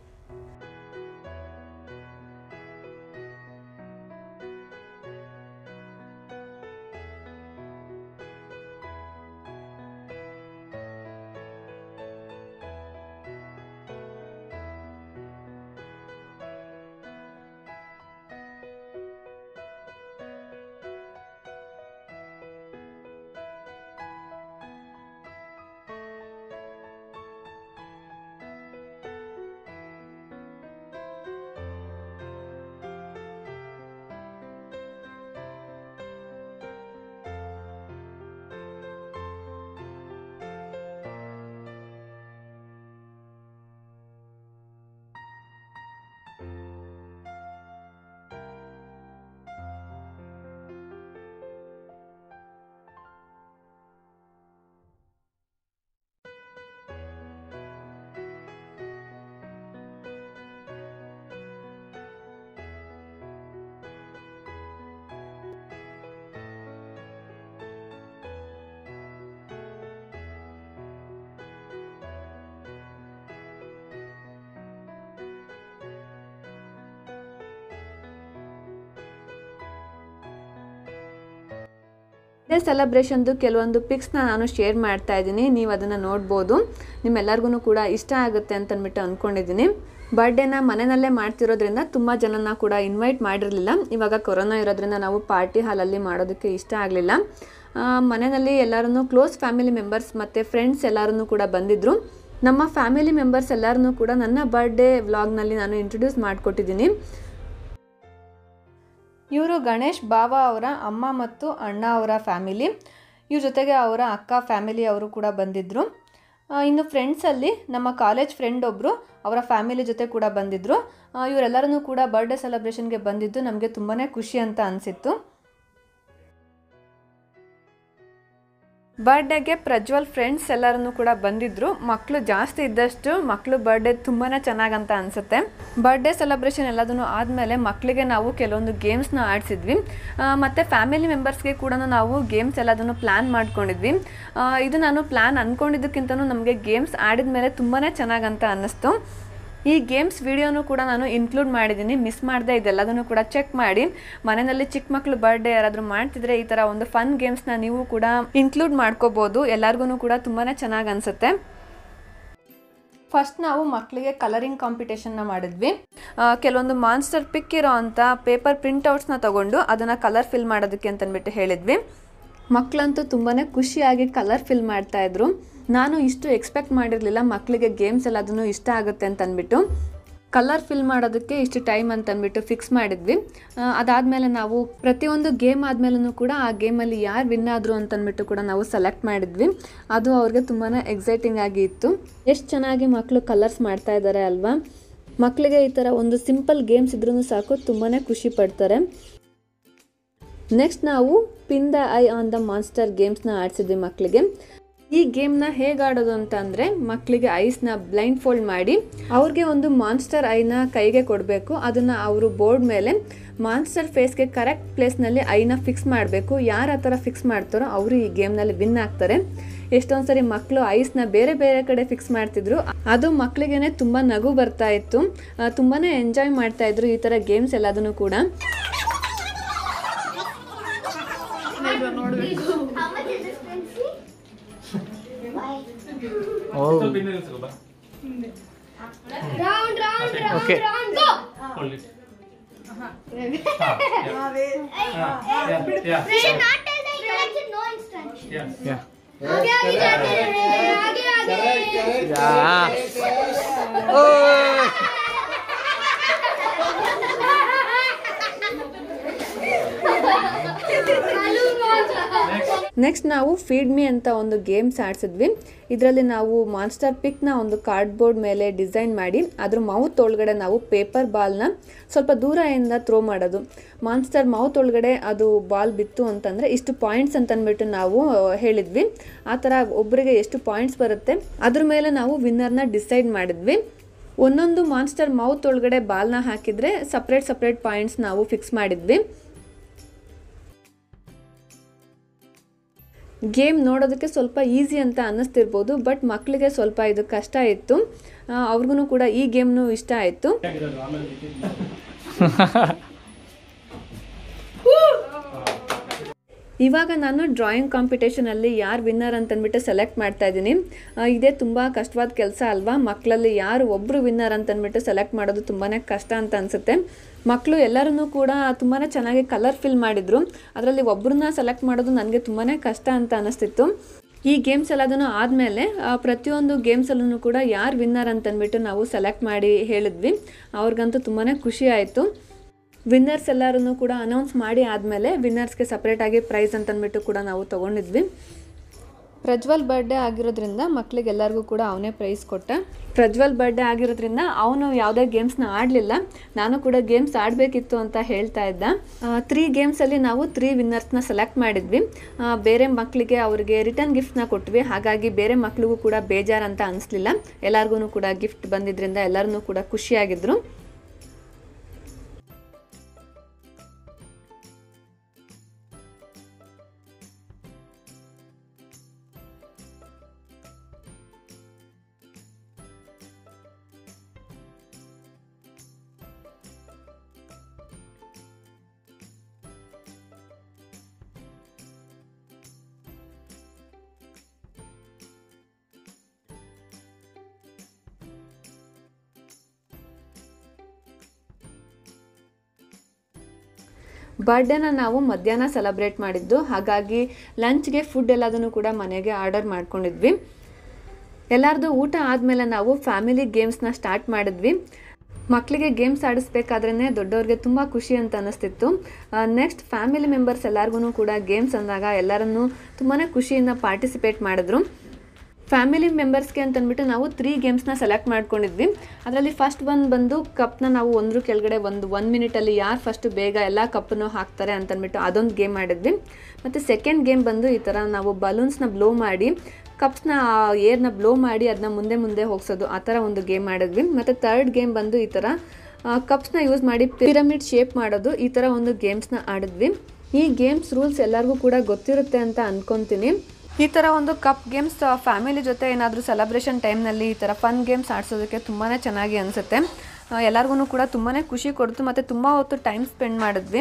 ಡೇ ಸೆಲೆಬ್ರೇಷನ್ದು ಕೆಲವೊಂದು ಪಿಕ್ಸ್ನ ನಾನು ಶೇರ್ ಮಾಡ್ತಾ ಇದ್ದೀನಿ ನೀವು ಅದನ್ನು ನೋಡ್ಬೋದು ನಿಮ್ಮೆಲ್ಲರಿಗೂ ಕೂಡ ಇಷ್ಟ ಆಗುತ್ತೆ ಅಂತ ಅಂದ್ಬಿಟ್ಟು ಅಂದ್ಕೊಂಡಿದ್ದೀನಿ ಬರ್ಡೇನ ಮನೆಯಲ್ಲೇ ಮಾಡ್ತಿರೋದ್ರಿಂದ ತುಂಬ ಜನನ ಕೂಡ ಇನ್ವೈಟ್ ಮಾಡಿರಲಿಲ್ಲ ಇವಾಗ ಕೊರೋನಾ ಇರೋದ್ರಿಂದ ನಾವು ಪಾರ್ಟಿ ಹಾಲಲ್ಲಿ ಮಾಡೋದಕ್ಕೆ ಇಷ್ಟ ಆಗಲಿಲ್ಲ ಮನೆಯಲ್ಲಿ ಎಲ್ಲರೂ ಕ್ಲೋಸ್ ಫ್ಯಾಮಿಲಿ ಮೆಂಬರ್ಸ್ ಮತ್ತು ಫ್ರೆಂಡ್ಸ್ ಎಲ್ಲರೂ ಕೂಡ ಬಂದಿದ್ದರು ನಮ್ಮ ಫ್ಯಾಮಿಲಿ ಮೆಂಬರ್ಸ್ ಎಲ್ಲರೂ ಕೂಡ ನನ್ನ ಬರ್ಡೇ ವ್ಲಾಗ್ನಲ್ಲಿ ನಾನು ಇಂಟ್ರೊಡ್ಯೂಸ್ ಮಾಡಿಕೊಟ್ಟಿದ್ದೀನಿ ಇವರು ಗಣೇಶ್ ಬಾವ ಅವರ ಅಮ್ಮ ಮತ್ತು ಅಣ್ಣ ಅವರ ಫ್ಯಾಮಿಲಿ ಇವ್ರ ಜೊತೆಗೆ ಅವರ ಅಕ್ಕ ಫ್ಯಾಮಿಲಿ ಅವರು ಕೂಡ ಬಂದಿದ್ದರು ಇನ್ನು ಫ್ರೆಂಡ್ಸಲ್ಲಿ ನಮ್ಮ ಕಾಲೇಜ್ ಫ್ರೆಂಡ್ ಒಬ್ಬರು ಅವರ ಫ್ಯಾಮಿಲಿ ಜೊತೆ ಕೂಡ ಬಂದಿದ್ದರು ಇವರೆಲ್ಲರೂ ಕೂಡ ಬರ್ಡೇ ಸೆಲೆಬ್ರೇಷನ್ಗೆ ಬಂದಿದ್ದು ನಮಗೆ ತುಂಬಾ ಖುಷಿ ಅಂತ ಅನಿಸಿತ್ತು ಬರ್ಡೇಗೆ ಪ್ರಜ್ವಲ್ ಫ್ರೆಂಡ್ಸ್ ಎಲ್ಲರೂ ಕೂಡ ಬಂದಿದ್ದರು ಮಕ್ಕಳು ಜಾಸ್ತಿ ಇದ್ದಷ್ಟು ಮಕ್ಕಳು ಬರ್ಡೇ ತುಂಬಾ ಚೆನ್ನಾಗಂತ ಅನಿಸುತ್ತೆ ಬರ್ಡೇ ಸೆಲೆಬ್ರೇಷನ್ ಎಲ್ಲದನ್ನು ಆದಮೇಲೆ ಮಕ್ಕಳಿಗೆ ನಾವು ಕೆಲವೊಂದು ಗೇಮ್ಸ್ನ ಆಡಿಸಿದ್ವಿ ಮತ್ತು ಫ್ಯಾಮಿಲಿ ಮೆಂಬರ್ಸ್ಗೆ ಕೂಡ ನಾವು ಗೇಮ್ಸ್ ಎಲ್ಲದನ್ನು ಪ್ಲ್ಯಾನ್ ಮಾಡ್ಕೊಂಡಿದ್ವಿ ಇದು ನಾನು ಪ್ಲ್ಯಾನ್ ಅಂದ್ಕೊಂಡಿದ್ದಕ್ಕಿಂತನೂ ನಮಗೆ ಗೇಮ್ಸ್ ಆಡಿದ ಮೇಲೆ ತುಂಬಾ ಚೆನ್ನಾಗಂತ ಅನ್ನಿಸ್ತು ಈ ಗೇಮ್ಸ್ ವಿಡಿಯೋನು ಕೂಡ ನಾನು ಇನ್ಕ್ಲೂಡ್ ಮಾಡಿದ್ದೀನಿ ಮಿಸ್ ಮಾಡದೆ ಇದೆಲ್ಲದನ್ನು ಕೂಡ ಚೆಕ್ ಮಾಡಿ ಮನೆಯಲ್ಲಿ ಚಿಕ್ಕ ಮಕ್ಕಳು ಬರ್ಡೇ ಯಾರಾದರೂ ಮಾಡ್ತಿದ್ರೆ ಈ ಥರ ಒಂದು ಫನ್ ಗೇಮ್ಸ್ನ ನೀವು ಕೂಡ ಇನ್ಕ್ಲೂಡ್ ಮಾಡ್ಕೋಬೋದು ಎಲ್ಲರಿಗೂ ಕೂಡ ತುಂಬಾ ಚೆನ್ನಾಗಿ ಅನಿಸುತ್ತೆ ಫಸ್ಟ್ ನಾವು ಮಕ್ಕಳಿಗೆ ಕಲರಿಂಗ್ ಕಾಂಪಿಟೇಷನ್ನ ಮಾಡಿದ್ವಿ ಕೆಲವೊಂದು ಮಾನ್ಸ್ಟರ್ ಪಿಕ್ ಇರೋ ಅಂಥ ಪೇಪರ್ ಪ್ರಿಂಟ್ಔಟ್ಸ್ನ ತಗೊಂಡು ಅದನ್ನು ಕಲರ್ ಫಿಲ್ ಮಾಡೋದಕ್ಕೆ ಅಂತಂದ್ಬಿಟ್ಟು ಹೇಳಿದ್ವಿ ಮಕ್ಕಳಂತೂ ತುಂಬಾ ಖುಷಿಯಾಗಿ ಕಲರ್ ಫಿಲ್ ಮಾಡ್ತಾಯಿದ್ರು ನಾನು ಇಷ್ಟು ಎಕ್ಸ್ಪೆಕ್ಟ್ ಮಾಡಿರಲಿಲ್ಲ ಮಕ್ಕಳಿಗೆ ಗೇಮ್ಸ್ ಎಲ್ಲ ಅದನ್ನು ಇಷ್ಟ ಆಗುತ್ತೆ ಅಂತ ಅಂದ್ಬಿಟ್ಟು ಕಲರ್ ಫಿಲ್ ಮಾಡೋದಕ್ಕೆ ಇಷ್ಟು ಟೈಮ್ ಅಂತ ಅಂದ್ಬಿಟ್ಟು ಫಿಕ್ಸ್ ಮಾಡಿದ್ವಿ ಅದಾದಮೇಲೆ ನಾವು ಪ್ರತಿಯೊಂದು ಗೇಮ್ ಆದಮೇಲೂ ಕೂಡ ಆ ಗೇಮಲ್ಲಿ ಯಾರು ವಿನ್ ಆದರು ಅಂತಂದ್ಬಿಟ್ಟು ಕೂಡ ನಾವು ಸೆಲೆಕ್ಟ್ ಮಾಡಿದ್ವಿ ಅದು ಅವ್ರಿಗೆ ತುಂಬಾ ಎಕ್ಸೈಟಿಂಗ್ ಆಗಿ ಇತ್ತು ಎಷ್ಟು ಚೆನ್ನಾಗಿ ಮಕ್ಕಳು ಕಲರ್ಸ್ ಮಾಡ್ತಾ ಇದ್ದಾರೆ ಅಲ್ವಾ ಮಕ್ಕಳಿಗೆ ಈ ಥರ ಒಂದು ಸಿಂಪಲ್ ಗೇಮ್ಸ್ ಇದ್ರೂ ಸಾಕು ತುಂಬಾ ಖುಷಿ ಪಡ್ತಾರೆ ನೆಕ್ಸ್ಟ್ ನಾವು pin the eye on the monster ಗೇಮ್ಸ್ನ ಆಡಿಸಿದ್ವಿ ಮಕ್ಕಳಿಗೆ ಈ ಗೇಮ್ನ ಹೇಗೆ ಆಡೋದು ಅಂತ ಅಂದರೆ ಮಕ್ಕಳಿಗೆ ಐಸ್ನ ಬ್ಲೈಂಡ್ ಫೋಲ್ಡ್ ಮಾಡಿ ಅವ್ರಿಗೆ ಒಂದು ಮಾನ್ಸ್ಟರ್ ಐನ ಕೈಗೆ ಕೊಡಬೇಕು ಅದನ್ನು ಅವರು ಬೋರ್ಡ್ ಮೇಲೆ ಮಾನ್ಸ್ಟರ್ ಫೇಸ್ಗೆ ಕರೆಕ್ಟ್ ಪ್ಲೇಸ್ನಲ್ಲಿ ಐನ ಫಿಕ್ಸ್ ಮಾಡಬೇಕು ಯಾರು ಆ ಥರ ಫಿಕ್ಸ್ ಮಾಡ್ತಾರೋ ಅವರು ಈ ಗೇಮ್ನಲ್ಲಿ ವಿನ್ ಆಗ್ತಾರೆ ಎಷ್ಟೊಂದು ಸರಿ ಮಕ್ಕಳು ಐಸ್ನ ಬೇರೆ ಬೇರೆ ಕಡೆ ಫಿಕ್ಸ್ ಮಾಡ್ತಿದ್ರು ಅದು ಮಕ್ಕಳಿಗೇನೆ ತುಂಬ ನಗು ಬರ್ತಾ ಇತ್ತು ತುಂಬಾ ಎಂಜಾಯ್ ಮಾಡ್ತಾ ಇದ್ರು ಈ ಥರ ಗೇಮ್ಸ್ ಎಲ್ಲದನ್ನು ಕೂಡ How much is this pencil? Why? ಸ್ವಲ್ಪ ಹಿಂದೆ ನಿಲ್ಸು ಬಾ. Round, round, round, Okay. round, go! Hold it. ಹಾ, yeah, yeah, We should not tell the instruction, no instruction. yeah. Yeah. आगे आगे जाते रहे आगे आगे ಯಾ ಓಯ್ ನೆಕ್ಸ್ಟ್ ನಾವು ಫೀಡ್ ಮಿ ಅಂತ ಒಂದು ಗೇಮ್ಸ್ ಆಡಿಸಿದ್ವಿ ಇದರಲ್ಲಿ ನಾವು ಮಾನ್ಸ್ಟರ್ ಪಿಕ್ನ ಒಂದು ಕಾರ್ಡ್ಬೋರ್ಡ್ ಮೇಲೆ ಡಿಸೈನ್ ಮಾಡಿ ಅದ್ರ ಮೌತ್ ಒಳಗಡೆ ನಾವು ಪೇಪರ್ ಬಾಲ್ನ ಸ್ವಲ್ಪ ದೂರದಿಂದ ಥ್ರೋ ಮಾಡೋದು ಮಾನ್ಸ್ಟರ್ ಮೌತ್ ಒಳಗಡೆ ಅದು ಬಾಲ್ ಬಿತ್ತು ಅಂತಂದರೆ ಇಷ್ಟು ಪಾಯಿಂಟ್ಸ್ ಅಂತ ಅಂದ್ಬಿಟ್ಟು ನಾವು ಆ, ಹೇಳಿದ್ವಿ ಆ ಥರ ಒಬ್ಬರಿಗೆ ಎಷ್ಟು ಪಾಯಿಂಟ್ಸ್ ಬರುತ್ತೆ ಅದ್ರ ಮೇಲೆ ನಾವು ವಿನ್ನರ್ನ ಡಿಸೈಡ್ ಮಾಡಿದ್ವಿ ಒಂದೊಂದು ಮಾನ್ಸ್ಟರ್ ಮೌತ್ ಒಳಗಡೆ ಬಾಲ್ನ ಹಾಕಿದರೆ ಸಪ್ರೇಟ್ ಸಪ್ರೇಟ್ ಪಾಯಿಂಟ್ಸ್ ನಾವು ಫಿಕ್ಸ್ ಮಾಡಿದ್ವಿ ಗೇಮ್ ನೋಡೋದಕ್ಕೆ ಸ್ವಲ್ಪ ಈಸಿ ಅಂತ ಅನ್ನಿಸ್ತಿರ್ಬೋದು ಬಟ್ ಮಕ್ಕಳಿಗೆ ಸ್ವಲ್ಪ ಇದು ಕಷ್ಟ ಇತ್ತು ಅವ್ರಿಗೂ ಕೂಡ ಈ ಗೇಮ್ನು ಇಷ್ಟ ಆಯಿತು ಇವಾಗ ನಾನು ಡ್ರಾಯಿಂಗ್ ಕಾಂಪಿಟೇಷನಲ್ಲಿ ಯಾರು ವಿನ್ನರ್ ಅಂತಂದ್ಬಿಟ್ಟು ಸೆಲೆಕ್ಟ್ ಮಾಡ್ತಾ ಇದ್ದೀನಿ ಆ, ಇದೇ ತುಂಬ ಕಷ್ಟವಾದ ಕೆಲಸ ಅಲ್ವಾ ಮಕ್ಕಳಲ್ಲಿ ಯಾರು ಒಬ್ಬರು ವಿನ್ನರ್ ಅಂತಂದ್ಬಿಟ್ಟು ಸೆಲೆಕ್ಟ್ ಮಾಡೋದು ತುಂಬಾ ಕಷ್ಟ ಅಂತ ಅನಿಸುತ್ತೆ ಮಕ್ಕಳು ಎಲ್ಲರೂ ಕೂಡ ತುಂಬಾ ಚೆನ್ನಾಗಿ ಕಲರ್ ಫಿಲ್ ಮಾಡಿದರು ಅದರಲ್ಲಿ ಒಬ್ಬರನ್ನ ಸೆಲೆಕ್ಟ್ ಮಾಡೋದು ನನಗೆ ತುಂಬಾ ಕಷ್ಟ ಅಂತ ಅನಿಸ್ತಿತ್ತು ಈ ಗೇಮ್ಸ್ ಎಲ್ಲದನ್ನು ಆದಮೇಲೆ ಪ್ರತಿಯೊಂದು ಗೇಮ್ಸಲ್ಲೂ ಕೂಡ ಯಾರು ವಿನ್ನರ್ ಅಂತಂದ್ಬಿಟ್ಟು ನಾವು ಸೆಲೆಕ್ಟ್ ಮಾಡಿ ಹೇಳಿದ್ವಿ ಅವ್ರಿಗಂತೂ ತುಂಬಾ ಖುಷಿ ಆಯಿತು ವಿನ್ನರ್ಸ್ ಎಲ್ಲರೂ ಕೂಡ ಅನೌನ್ಸ್ ಮಾಡಿ ಆದಮೇಲೆ ವಿನ್ನರ್ಸ್ಗೆ ಸಪ್ರೇಟಾಗಿ ಪ್ರೈಸ್ ಅಂತಂದ್ಬಿಟ್ಟು ಕೂಡ ನಾವು ತೊಗೊಂಡಿದ್ವಿ ಪ್ರಜ್ವಲ್ ಬರ್ಡೇ ಆಗಿರೋದ್ರಿಂದ ಮಕ್ಳಿಗೆ ಎಲ್ಲರಿಗೂ ಕೂಡ ಅವನೇ ಪ್ರೈಸ್ ಕೊಟ್ಟ ಪ್ರಜ್ವಲ್ ಬರ್ಡೇ ಆಗಿರೋದ್ರಿಂದ ಅವನು ಯಾವುದೇ ಗೇಮ್ಸ್ನ ಆಡಲಿಲ್ಲ ನಾನು ಕೂಡ ಗೇಮ್ಸ್ ಆಡಬೇಕಿತ್ತು ಅಂತ ಹೇಳ್ತಾ ಇದ್ದ ತ್ರೀ ಗೇಮ್ಸಲ್ಲಿ ನಾವು ತ್ರೀ ವಿನ್ನರ್ಸ್ನ ಸೆಲೆಕ್ಟ್ ಮಾಡಿದ್ವಿ ಆ, ಬೇರೆ ಮಕ್ಕಳಿಗೆ ಅವರಿಗೆ ರಿಟರ್ನ್ ಗಿಫ್ಟ್ನ ಕೊಟ್ವಿ ಹಾಗಾಗಿ ಬೇರೆ ಮಕ್ಳಿಗೂ ಕೂಡ ಬೇಜಾರಂತ ಅನಿಸ್ಲಿಲ್ಲ ಎಲ್ಲರಿಗೂ ಕೂಡ ಗಿಫ್ಟ್ ಬಂದಿದ್ರಿಂದ ಎಲ್ಲರೂ ಕೂಡ ಖುಷಿಯಾಗಿದ್ರು ಬರ್ಡೇನ ನಾವು ಮಧ್ಯಾಹ್ನ ಸೆಲೆಬ್ರೇಟ್ ಮಾಡಿದ್ದು ಹಾಗಾಗಿ ಲಂಚ್ಗೆ ಫುಡ್ ಎಲ್ಲದನ್ನು ಕೂಡ ಮನೆಗೆ ಆರ್ಡರ್ ಮಾಡ್ಕೊಂಡಿದ್ವಿ ಎಲ್ಲರದು ಊಟ ಆದಮೇಲೆ ನಾವು ಫ್ಯಾಮಿಲಿ ಗೇಮ್ಸ್ನ ಸ್ಟಾರ್ಟ್ ಮಾಡಿದ್ವಿ ಮಕ್ಕಳಿಗೆ ಗೇಮ್ಸ್ ಆಡಿಸ್ಬೇಕಾದ್ರೇ ದೊಡ್ಡವ್ರಿಗೆ ತುಂಬ ಖುಷಿ ಅಂತ ಅನ್ನಿಸ್ತಿತ್ತು ನೆಕ್ಸ್ಟ್ ಫ್ಯಾಮಿಲಿ ಮೆಂಬರ್ಸ್ ಎಲ್ಲರಿಗೂ ಕೂಡ ಗೇಮ್ಸ್ ಅಂದಾಗ ಎಲ್ಲರನ್ನೂ ತುಂಬಾ ಖುಷಿಯಿಂದ ಪಾರ್ಟಿಸಿಪೇಟ್ ಮಾಡಿದ್ರು ಫ್ಯಾಮಿಲಿ ಮೆಂಬರ್ಸ್ಗೆ ಅಂತಂದ್ಬಿಟ್ಟು ನಾವು ತ್ರೀ ಗೇಮ್ಸ್ನ ಸೆಲೆಕ್ಟ್ ಮಾಡ್ಕೊಂಡಿದ್ವಿ ಅದರಲ್ಲಿ ಫಸ್ಟ್ ಒಂದು ಬಂದು ಕಪ್ನ ನಾವು ಒಂದ್ರ ಕೆಳಗಡೆ ಒಂದು ಒನ್ ಮಿನಿಟಲ್ಲಿ ಯಾರು ಫಸ್ಟ್ ಬೇಗ ಎಲ್ಲ ಕಪ್ಪನ್ನು ಹಾಕ್ತಾರೆ ಅಂತಂದ್ಬಿಟ್ಟು ಅದೊಂದು ಗೇಮ್ ಮಾಡಿದ್ವಿ ಮತ್ತು ಸೆಕೆಂಡ್ ಗೇಮ್ ಬಂದು ಈ ಥರ ನಾವು ಬಲೂನ್ಸ್ನ ಬ್ಲೋ ಮಾಡಿ ಕಪ್ಸ್ನ ಏರ್ನ ಬ್ಲೋ ಮಾಡಿ ಅದನ್ನ ಮುಂದೆ ಮುಂದೆ ಹೋಗ್ಸೋದು ಆ ಥರ ಒಂದು ಗೇಮ್ ಮಾಡಿದ್ವಿ ಮತ್ತು ತರ್ಡ್ ಗೇಮ್ ಬಂದು ಈ ಥರ ಕಪ್ಸ್ನ ಯೂಸ್ ಮಾಡಿ ಪಿರಮಿಡ್ ಶೇಪ್ ಮಾಡೋದು ಈ ಥರ ಒಂದು ಗೇಮ್ಸ್ನ ಆಡಿದ್ವಿ ಈ ಗೇಮ್ಸ್ ರೂಲ್ಸ್ ಎಲ್ಲರಿಗೂ ಕೂಡ ಗೊತ್ತಿರುತ್ತೆ ಅಂತ ಅನ್ಕೊತೀನಿ ಈ ಥರ ಒಂದು ಕಪ್ ಗೇಮ್ಸ್ ಫ್ಯಾಮಿಲಿ ಜೊತೆ ಏನಾದರೂ ಸೆಲೆಬ್ರೇಷನ್ ಟೈಮ್ನಲ್ಲಿ ಈ ಥರ ಫನ್ ಗೇಮ್ಸ್ ಆಡಿಸೋದಕ್ಕೆ ತುಂಬಾ ಚೆನ್ನಾಗಿ ಅನಿಸುತ್ತೆ ಎಲ್ಲರಿಗೂ ಕೂಡ ತುಂಬಾ ಖುಷಿ ಕೊಡ್ತು ಮತ್ತು ತುಂಬ ಹೊತ್ತು ಟೈಮ್ ಸ್ಪೆಂಡ್ ಮಾಡಿದ್ವಿ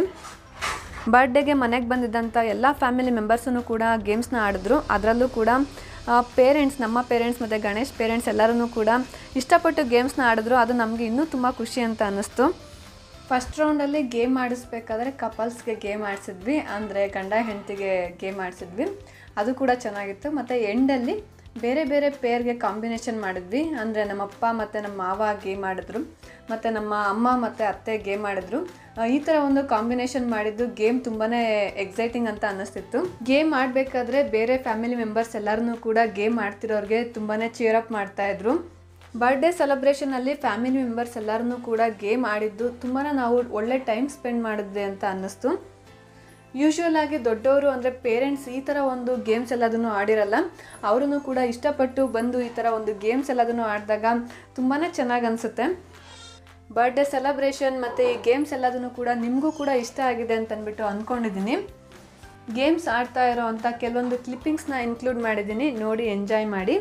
ಬರ್ಡೇಗೆ ಮನೆಗೆ ಬಂದಿದ್ದಂಥ ಎಲ್ಲ ಫ್ಯಾಮಿಲಿ ಮೆಂಬರ್ಸೂ ಕೂಡ ಗೇಮ್ಸ್ನ ಆಡಿದ್ರು ಅದರಲ್ಲೂ ಕೂಡ ಪೇರೆಂಟ್ಸ್ ನಮ್ಮ ಪೇರೆಂಟ್ಸ್ ಮತ್ತು ಗಣೇಶ್ ಪೇರೆಂಟ್ಸ್ ಎಲ್ಲರೂ ಕೂಡ ಇಷ್ಟಪಟ್ಟು ಗೇಮ್ಸ್ನ ಆಡಿದ್ರು ಅದು ನಮಗೆ ಇನ್ನೂ ತುಂಬ ಖುಷಿ ಅಂತ ಅನ್ನಿಸ್ತು ಫಸ್ಟ್ ರೌಂಡಲ್ಲಿ ಗೇಮ್ ಆಡಿಸ್ಬೇಕಾದ್ರೆ ಕಪಲ್ಸ್ಗೆ ಗೇಮ್ ಆಡಿಸಿದ್ವಿ ಅಂದರೆ ಗಂಡ ಹೆಂಡತಿಗೆ ಗೇಮ್ ಆಡಿಸಿದ್ವಿ ಅದು ಕೂಡ ಚೆನ್ನಾಗಿತ್ತು ಮತ್ತು ಎಂಡಲ್ಲಿ ಬೇರೆ ಬೇರೆ ಪೇರ್ಗೆ ಕಾಂಬಿನೇಷನ್ ಮಾಡಿದ್ವಿ ಅಂದರೆ ನಮ್ಮಪ್ಪ ಮತ್ತು ನಮ್ಮ ಮಾವ ಗೇಮ್ ಆಡಿದ್ರು ಮತ್ತು ನಮ್ಮ ಅಮ್ಮ ಮತ್ತು ಅತ್ತೆ ಗೇಮ್ ಆಡಿದ್ರು ಆ, ಈ ಥರ ಒಂದು ಕಾಂಬಿನೇಷನ್ ಮಾಡಿದ್ದು ಗೇಮ್ ತುಂಬಾ ಎಕ್ಸೈಟಿಂಗ್ ಅಂತ ಅನ್ನಿಸ್ತಿತ್ತು ಗೇಮ್ ಆಡಬೇಕಾದ್ರೆ ಬೇರೆ ಫ್ಯಾಮಿಲಿ ಮೆಂಬರ್ಸ್ ಎಲ್ಲರೂ ಕೂಡ ಗೇಮ್ ಆಡ್ತಿರೋರಿಗೆ ತುಂಬಾ ಚೇರ್ ಅಪ್ ಮಾಡ್ತಾಯಿದ್ರು ಬರ್ಡೇ ಸೆಲೆಬ್ರೇಷನಲ್ಲಿ ಫ್ಯಾಮಿಲಿ ಮೆಂಬರ್ಸ್ ಎಲ್ಲರೂ ಕೂಡ ಗೇಮ್ ಆಡಿದ್ದು ತುಂಬಾ ನಾವು ಒಳ್ಳೆ ಟೈಮ್ ಸ್ಪೆಂಡ್ ಮಾಡಿದ್ವಿ ಅಂತ ಅನ್ನಿಸ್ತು ಯೂಶ್ವಲ್ ಆಗಿ ದೊಡ್ಡವರು ಅಂದರೆ ಪೇರೆಂಟ್ಸ್ ಈ ಥರ ಒಂದು ಗೇಮ್ಸ್ ಎಲ್ಲದನ್ನು ಆಡಿರಲ್ಲ ಅವರೂ ಕೂಡ ಇಷ್ಟಪಟ್ಟು ಬಂದು ಈ ಥರ ಒಂದು ಗೇಮ್ಸ್ ಎಲ್ಲದನ್ನು ಆಡಿದಾಗ ತುಂಬಾ ಚೆನ್ನಾಗಿ ಅನಿಸುತ್ತೆ ಬರ್ಡೇ ಸೆಲೆಬ್ರೇಷನ್ ಮತ್ತು ಈ ಗೇಮ್ಸ್ ಎಲ್ಲದನ್ನು ಕೂಡ ನಿಮಗೂ ಕೂಡ ಇಷ್ಟ ಆಗಿದೆ ಅಂತ ಅಂದ್ಬಿಟ್ಟು ಅಂದ್ಕೊಂಡಿದ್ದೀನಿ ಗೇಮ್ಸ್ ಆಡ್ತಾ ಇರೋ ಅಂಥ ಕೆಲವೊಂದು ಕ್ಲಿಪ್ಪಿಂಗ್ಸ್ನ ಇನ್ಕ್ಲೂಡ್ ಮಾಡಿದ್ದೀನಿ ನೋಡಿ ಎಂಜಾಯ್ ಮಾಡಿ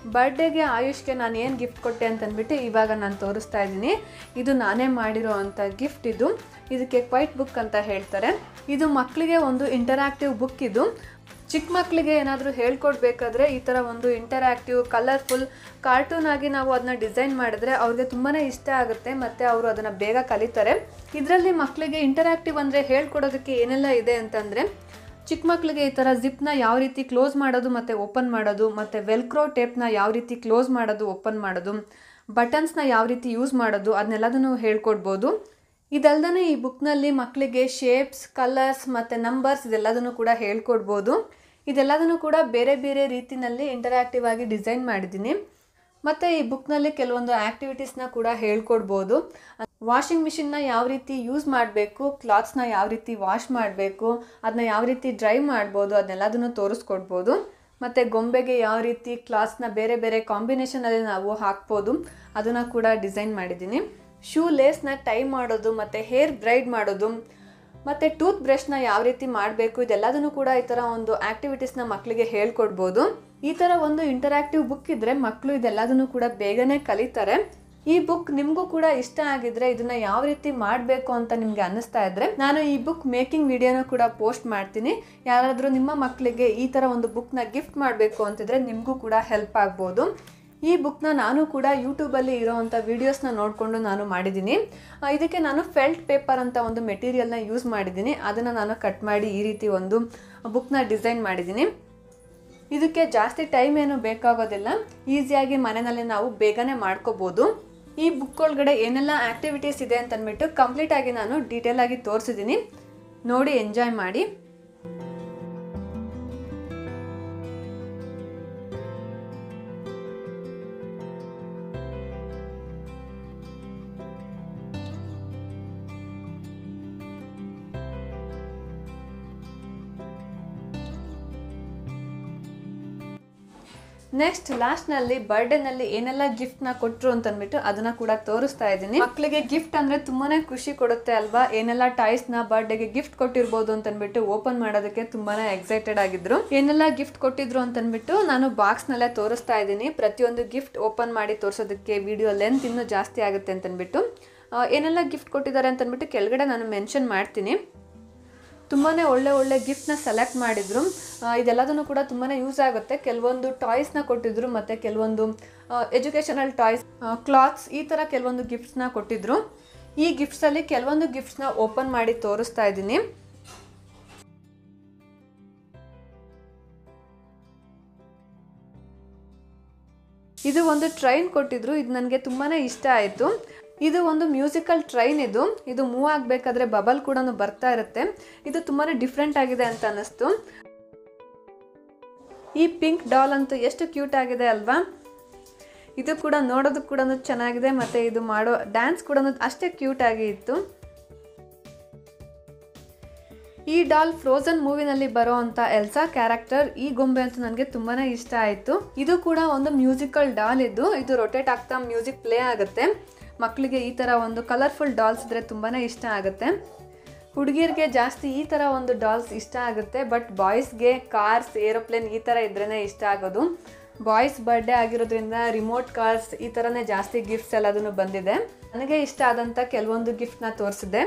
ಬರ್ಡೇಗೆ ಆಯುಷ್ಗೆ ನಾನು ಏನು ಗಿಫ್ಟ್ ಕೊಟ್ಟೆ ಅಂತಂದ್ಬಿಟ್ಟು ಇವಾಗ ನಾನು ತೋರಿಸ್ತಾ ಇದ್ದೀನಿ ಇದು ನಾನೇ ಮಾಡಿರೋ ಅಂಥ ಗಿಫ್ಟ್ ಇದು ಇದಕ್ಕೆ ಕ್ವೈಟ್ ಬುಕ್ ಅಂತ ಹೇಳ್ತಾರೆ ಇದು ಮಕ್ಕಳಿಗೆ ಒಂದು ಇಂಟರಾಕ್ಟಿವ್ ಬುಕ್ ಇದು ಚಿಕ್ಕ ಮಕ್ಕಳಿಗೆ ಏನಾದರೂ ಹೇಳ್ಕೊಡ್ಬೇಕಾದ್ರೆ ಈ ಥರ ಒಂದು ಇಂಟರಾಕ್ಟಿವ್ ಕಲರ್ಫುಲ್ ಕಾರ್ಟೂನ್ ಆಗಿ ನಾವು ಅದನ್ನ ಡಿಸೈನ್ ಮಾಡಿದ್ರೆ ಅವ್ರಿಗೆ ತುಂಬಾ ಇಷ್ಟ ಆಗುತ್ತೆ ಮತ್ತು ಅವರು ಅದನ್ನು ಬೇಗ ಕಲಿತಾರೆ ಇದರಲ್ಲಿ ಮಕ್ಕಳಿಗೆ ಇಂಟರಾಕ್ಟಿವ್ ಅಂದರೆ ಹೇಳ್ಕೊಡೋದಕ್ಕೆ ಏನೆಲ್ಲ ಇದೆ ಅಂತಂದರೆ ಚಿಕ್ಕ ಮಕ್ಕಳಿಗೆ ಈ ಥರ ಜಿಪ್ನ ಯಾವ ರೀತಿ ಕ್ಲೋಸ್ ಮಾಡೋದು ಮತ್ತು ಓಪನ್ ಮಾಡೋದು ಮತ್ತು ವೆಲ್ಕ್ರೋ ಟೇಪ್ನ ಯಾವ ರೀತಿ ಕ್ಲೋಸ್ ಮಾಡೋದು ಓಪನ್ ಮಾಡೋದು ಬಟನ್ಸ್ನ ಯಾವ ರೀತಿ ಯೂಸ್ ಮಾಡೋದು ಅದನ್ನೆಲ್ಲದನ್ನು ಹೇಳ್ಕೊಡ್ಬೋದು ಇದಲ್ದೇ ಈ ಬುಕ್ನಲ್ಲಿ ಮಕ್ಕಳಿಗೆ ಶೇಪ್ಸ್ ಕಲರ್ಸ್ ಮತ್ತು ನಂಬರ್ಸ್ ಇದೆಲ್ಲದನ್ನು ಕೂಡ ಹೇಳ್ಕೊಡ್ಬೋದು ಇದೆಲ್ಲದನ್ನು ಕೂಡ ಬೇರೆ ಬೇರೆ ರೀತಿನಲ್ಲಿ ಇಂಟರಾಕ್ಟಿವ್ ಆಗಿ ಡಿಸೈನ್ ಮಾಡಿದ್ದೀನಿ ಮತ್ತು ಈ ಬುಕ್ನಲ್ಲಿ ಕೆಲವೊಂದು ಆ್ಯಕ್ಟಿವಿಟೀಸ್ನ ಕೂಡ ಹೇಳ್ಕೊಡ್ಬೋದು ವಾಷಿಂಗ್ ಮಿಷಿನ್ನ ಯಾವ ರೀತಿ ಯೂಸ್ ಮಾಡಬೇಕು ಕ್ಲಾತ್ಸ್ನ ಯಾವ ರೀತಿ ವಾಶ್ ಮಾಡಬೇಕು ಅದನ್ನ ಯಾವ ರೀತಿ ಡ್ರೈ ಮಾಡ್ಬೋದು ಅದನ್ನೆಲ್ಲದನ್ನು ತೋರಿಸ್ಕೊಡ್ಬೋದು ಮತ್ತು ಗೊಂಬೆಗೆ ಯಾವ ರೀತಿ ಕ್ಲಾತ್ಸ್ನ ಬೇರೆ ಬೇರೆ ಕಾಂಬಿನೇಷನಲ್ಲಿ ನಾವು ಹಾಕ್ಬೋದು ಅದನ್ನು ಕೂಡ ಡಿಸೈನ್ ಮಾಡಿದ್ದೀನಿ ಶೂ ಲೇಸ್ನ ಟೈ ಮಾಡೋದು ಮತ್ತು ಹೇರ್ ಬ್ರೈಡ್ ಮಾಡೋದು ಮತ್ತು ಟೂತ್ ಬ್ರಷ್ನ ಯಾವ ರೀತಿ ಮಾಡಬೇಕು ಇದೆಲ್ಲದನ್ನು ಕೂಡ ಈ ಥರ ಒಂದು ಆ್ಯಕ್ಟಿವಿಟೀಸ್ನ ಮಕ್ಕಳಿಗೆ ಹೇಳ್ಕೊಡ್ಬೋದು ಈ ಥರ ಒಂದು ಇಂಟರಾಕ್ಟಿವ್ ಬುಕ್ ಇದ್ದರೆ ಮಕ್ಕಳು ಇದೆಲ್ಲದನ್ನು ಕೂಡ ಬೇಗನೆ ಕಲಿತಾರೆ ಈ ಬುಕ್ ನಿಮಗೂ ಕೂಡ ಇಷ್ಟ ಆಗಿದ್ರೆ ಇದನ್ನ ಯಾವ ರೀತಿ ಮಾಡಬೇಕು ಅಂತ ನಿಮಗೆ ಅನ್ನಿಸ್ತಾ ಇದ್ರೆ ನಾನು ಈ ಬುಕ್ ಮೇಕಿಂಗ್ ವಿಡಿಯೋನ ಕೂಡ ಪೋಸ್ಟ್ ಮಾಡ್ತೀನಿ ಯಾರಾದರೂ ನಿಮ್ಮ ಮಕ್ಕಳಿಗೆ ಈ ಥರ ಒಂದು ಬುಕ್ನ ಗಿಫ್ಟ್ ಮಾಡಬೇಕು ಅಂತಿದ್ರೆ ನಿಮಗೂ ಕೂಡ ಹೆಲ್ಪ್ ಆಗ್ಬೋದು ಈ ಬುಕ್ನ ನಾನು ಕೂಡ ಯೂಟ್ಯೂಬಲ್ಲಿ ಇರೋವಂಥ ವೀಡಿಯೋಸ್ನ ನೋಡಿಕೊಂಡು ನಾನು ಮಾಡಿದ್ದೀನಿ ಆ, ಇದಕ್ಕೆ ನಾನು ಫೆಲ್ಟ್ ಪೇಪರ್ ಅಂತ ಒಂದು ಮೆಟೀರಿಯಲ್ನ ಯೂಸ್ ಮಾಡಿದ್ದೀನಿ ಅದನ್ನು ನಾನು ಕಟ್ ಮಾಡಿ ಈ ರೀತಿ ಒಂದು ಬುಕ್ನ ಡಿಸೈನ್ ಮಾಡಿದ್ದೀನಿ ಇದಕ್ಕೆ ಜಾಸ್ತಿ ಟೈಮ್ ಏನು ಬೇಕಾಗೋದಿಲ್ಲ ಈಸಿಯಾಗಿ ಮನೆಯಲ್ಲಿ ನಾವು ಬೇಗನೆ ಮಾಡ್ಕೋಬೋದು ಈ ಬುಕ್ ಒಳಗಡೆ ಏನೆಲ್ಲ ಆ್ಯಕ್ಟಿವಿಟೀಸ್ ಇದೆ ಅಂತಂದ್ಬಿಟ್ಟು ಕಂಪ್ಲೀಟ್ ಆಗಿ ನಾನು ಡೀಟೇಲ್ ಆಗಿ ತೋರಿಸಿದ್ದೀನಿ ನೋಡಿ ಎಂಜಾಯ್ ಮಾಡಿ ನೆಕ್ಸ್ಟ್ ಲಾಸ್ಟ್ನಲ್ಲಿ ಬರ್ಡೇನಲ್ಲಿ ಏನೆಲ್ಲ ಗಿಫ್ಟ್ನ ಕೊಟ್ಟರು ಅಂತ ಅಂದ್ಬಿಟ್ಟು ಅದನ್ನ ಕೂಡ ತೋರಿಸ್ತಾ ಇದ್ದೀನಿ ಮಕ್ಕಳಿಗೆ ಗಿಫ್ಟ್ ಅಂದ್ರೆ ತುಂಬಾನೇ ಖುಷಿ ಕೊಡುತ್ತೆ ಅಲ್ವಾ ಏನೆಲ್ಲ ಟಾಯ್ಸ್ನ ಬರ್ಡೇಗೆ ಗಿಫ್ಟ್ ಕೊಟ್ಟಿರ್ಬೋದು ಅಂತ ಅಂದ್ಬಿಟ್ಟು ಓಪನ್ ಮಾಡೋದಕ್ಕೆ ತುಂಬಾನೇ ಎಕ್ಸೈಟೆಡ್ ಆಗಿದ್ರು ಏನೆಲ್ಲ ಗಿಫ್ಟ್ ಕೊಟ್ಟಿದ್ರು ಅಂತ ಅಂದ್ಬಿಟ್ಟು ನಾನು ಬಾಕ್ಸ್ನಲ್ಲೇ ತೋರಿಸ್ತಾ ಇದ್ದೀನಿ ಪ್ರತಿಯೊಂದು ಗಿಫ್ಟ್ ಓಪನ್ ಮಾಡಿ ತೋರಿಸೋದಕ್ಕೆ ವಿಡಿಯೋ ಲೆಂತ್ ಇನ್ನೂ ಜಾಸ್ತಿ ಆಗುತ್ತೆ ಅಂತ ಅಂದ್ಬಿಟ್ಟು ಆ, ಏನೆಲ್ಲ ಗಿಫ್ಟ್ ಕೊಟ್ಟಿದ್ದಾರೆ ಅಂತ ಅಂದ್ಬಿಟ್ಟು ಕೆಳಗಡೆ ನಾನು ಮೆನ್ಷನ್ ಮಾಡ್ತೀನಿ ತುಂಬಾ ಒಳ್ಳೆ ಒಳ್ಳೆ ಗಿಫ್ಟ್ನ ಸೆಲೆಕ್ಟ್ ಮಾಡಿದ್ರು ಆ, ಇದೆಲ್ಲದನ್ನು ಕೂಡ ತುಂಬಾ ಯೂಸ್ ಆಗುತ್ತೆ ಕೆಲವೊಂದು ಟಾಯ್ಸ್ನ ಕೊಟ್ಟಿದ್ರು ಮತ್ತು ಕೆಲವೊಂದು ಎಜುಕೇಷನಲ್ ಟಾಯ್ಸ್ ಕ್ಲಾತ್ಸ್ ಈ ಥರ ಕೆಲವೊಂದು ಗಿಫ್ಟ್ಸ್ನ ಕೊಟ್ಟಿದ್ರು ಈ ಗಿಫ್ಟ್ಸಲ್ಲಿ ಕೆಲವೊಂದು ಗಿಫ್ಟ್ಸ್ನ ಓಪನ್ ಮಾಡಿ ತೋರಿಸ್ತಾ ಇದ್ದೀನಿ ಇದು ಒಂದು ಟ್ರೈನ್ ಕೊಟ್ಟಿದ್ರು ಇದು ನನಗೆ ತುಂಬಾ ಇಷ್ಟ ಆಯಿತು ಇದು ಒಂದು ಮ್ಯೂಸಿಕಲ್ ಟ್ರೈನ್ ಇದು ಇದು ಮೂವ್ ಆಗಬೇಕಾದ್ರೆ ಬಬಲ್ ಕೂಡ ಬರ್ತಾ ಇರುತ್ತೆ ಇದು ತುಂಬಾ ಡಿಫ್ರೆಂಟ್ ಆಗಿದೆ ಅಂತ ಅನ್ನಿಸ್ತು ಈ ಪಿಂಕ್ ಡಾಲ್ ಅಂತೂ ಎಷ್ಟು ಕ್ಯೂಟ್ ಆಗಿದೆ ಅಲ್ವಾ ಇದು ಕೂಡ ನೋಡೋದಕ್ಕೆ ಕೂಡ ಚೆನ್ನಾಗಿದೆ ಮತ್ತು ಇದು ಮಾಡೋ ಡ್ಯಾನ್ಸ್ ಕೂಡ ಅಷ್ಟೇ ಕ್ಯೂಟ್ ಆಗಿ ಇತ್ತು ಈ ಡಾಲ್ ಫ್ರೋಸನ್ ಮೂವಿನಲ್ಲಿ ಬರೋ ಅಂತ ಎಲ್ಸಾ ಕ್ಯಾರೆಕ್ಟರ್ ಈ ಗೊಂಬೆ ಅಂತೂ ನನಗೆ ತುಂಬಾ ಇಷ್ಟ ಆಯಿತು ಇದು ಕೂಡ ಒಂದು ಮ್ಯೂಸಿಕಲ್ ಡಾಲ್ ಇದ್ದು ಇದು ರೊಟೇಟ್ ಆಗ್ತಾ ಮ್ಯೂಸಿಕ್ ಪ್ಲೇ ಆಗುತ್ತೆ ಮಕ್ಕಳಿಗೆ ಈ ಥರ ಒಂದು ಕಲರ್ಫುಲ್ ಡಾಲ್ಸ್ ಇದ್ರೆ ತುಂಬಾ ಇಷ್ಟ ಆಗುತ್ತೆ ಹುಡುಗಿರಿಗೆ ಜಾಸ್ತಿ ಈ ಥರ ಒಂದು ಡಾಲ್ಸ್ ಇಷ್ಟ ಆಗುತ್ತೆ ಬಟ್ ಬಾಯ್ಸ್ಗೆ ಕಾರ್ಸ್ ಏರೋಪ್ಲೇನ್ ಈ ಥರ ಇದ್ರೇ ಇಷ್ಟ ಆಗೋದು ಬಾಯ್ಸ್ ಬರ್ಡೇ ಆಗಿರೋದ್ರಿಂದ ರಿಮೋಟ್ ಕಾರ್ಸ್ ಈ ಥರನೇ ಜಾಸ್ತಿ ಗಿಫ್ಟ್ಸ್ ಎಲ್ಲದನ್ನು ಬಂದಿದೆ ನನಗೆ ಇಷ್ಟ ಆದಂಥ ಕೆಲವೊಂದು ಗಿಫ್ಟ್ನ ತೋರಿಸಿದೆ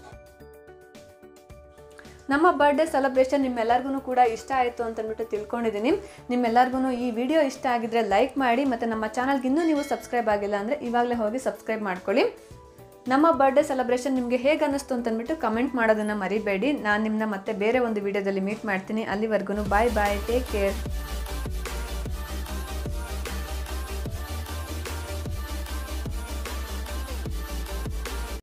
ನಮ್ಮ ಬರ್ಡೇ ಸೆಲೆಬ್ರೇಷನ್ ನಿಮ್ಮೆಲ್ಲರಿಗೂ ಕೂಡ ಇಷ್ಟ ಆಯಿತು ಅಂತ ಅಂದ್ಬಿಟ್ಟು ತಿಳ್ಕೊಂಡಿದ್ದೀನಿ ನಿಮ್ಮೆಲ್ಲರಿಗೂ ಈ ವಿಡಿಯೋ ಇಷ್ಟ ಆಗಿದ್ರೆ ಲೈಕ್ ಮಾಡಿ ಮತ್ತು ನಮ್ಮ ಚಾನಲ್ಗೆ ಇನ್ನೂ ನೀವು ಸಬ್ಸ್ಕ್ರೈಬ್ ಆಗಿಲ್ಲ ಅಂದರೆ ಇವಾಗಲೇ ಹೋಗಿ ಸಬ್ಸ್ಕ್ರೈಬ್ ಮಾಡ್ಕೊಳ್ಳಿ ನಮ್ಮ ಬರ್ಡೇ ಸೆಲೆಬ್ರೇಷನ್ ನಿಮಗೆ ಹೇಗೆ ಅನ್ನಿಸ್ತು ಅಂತ ಅಂದ್ಬಿಟ್ಟು ಕಮೆಂಟ್ ಮಾಡೋದನ್ನು ಮರಿಬೇಡಿ ನಾನು ನಿಮ್ಮನ್ನ ಮತ್ತೆ ಬೇರೆ ಒಂದು ವಿಡಿಯೋದಲ್ಲಿ ಮೀಟ್ ಮಾಡ್ತೀನಿ ಅಲ್ಲಿವರೆಗೂ ಬಾಯ್ ಬಾಯ್ ಟೇಕ್ ಕೇರ್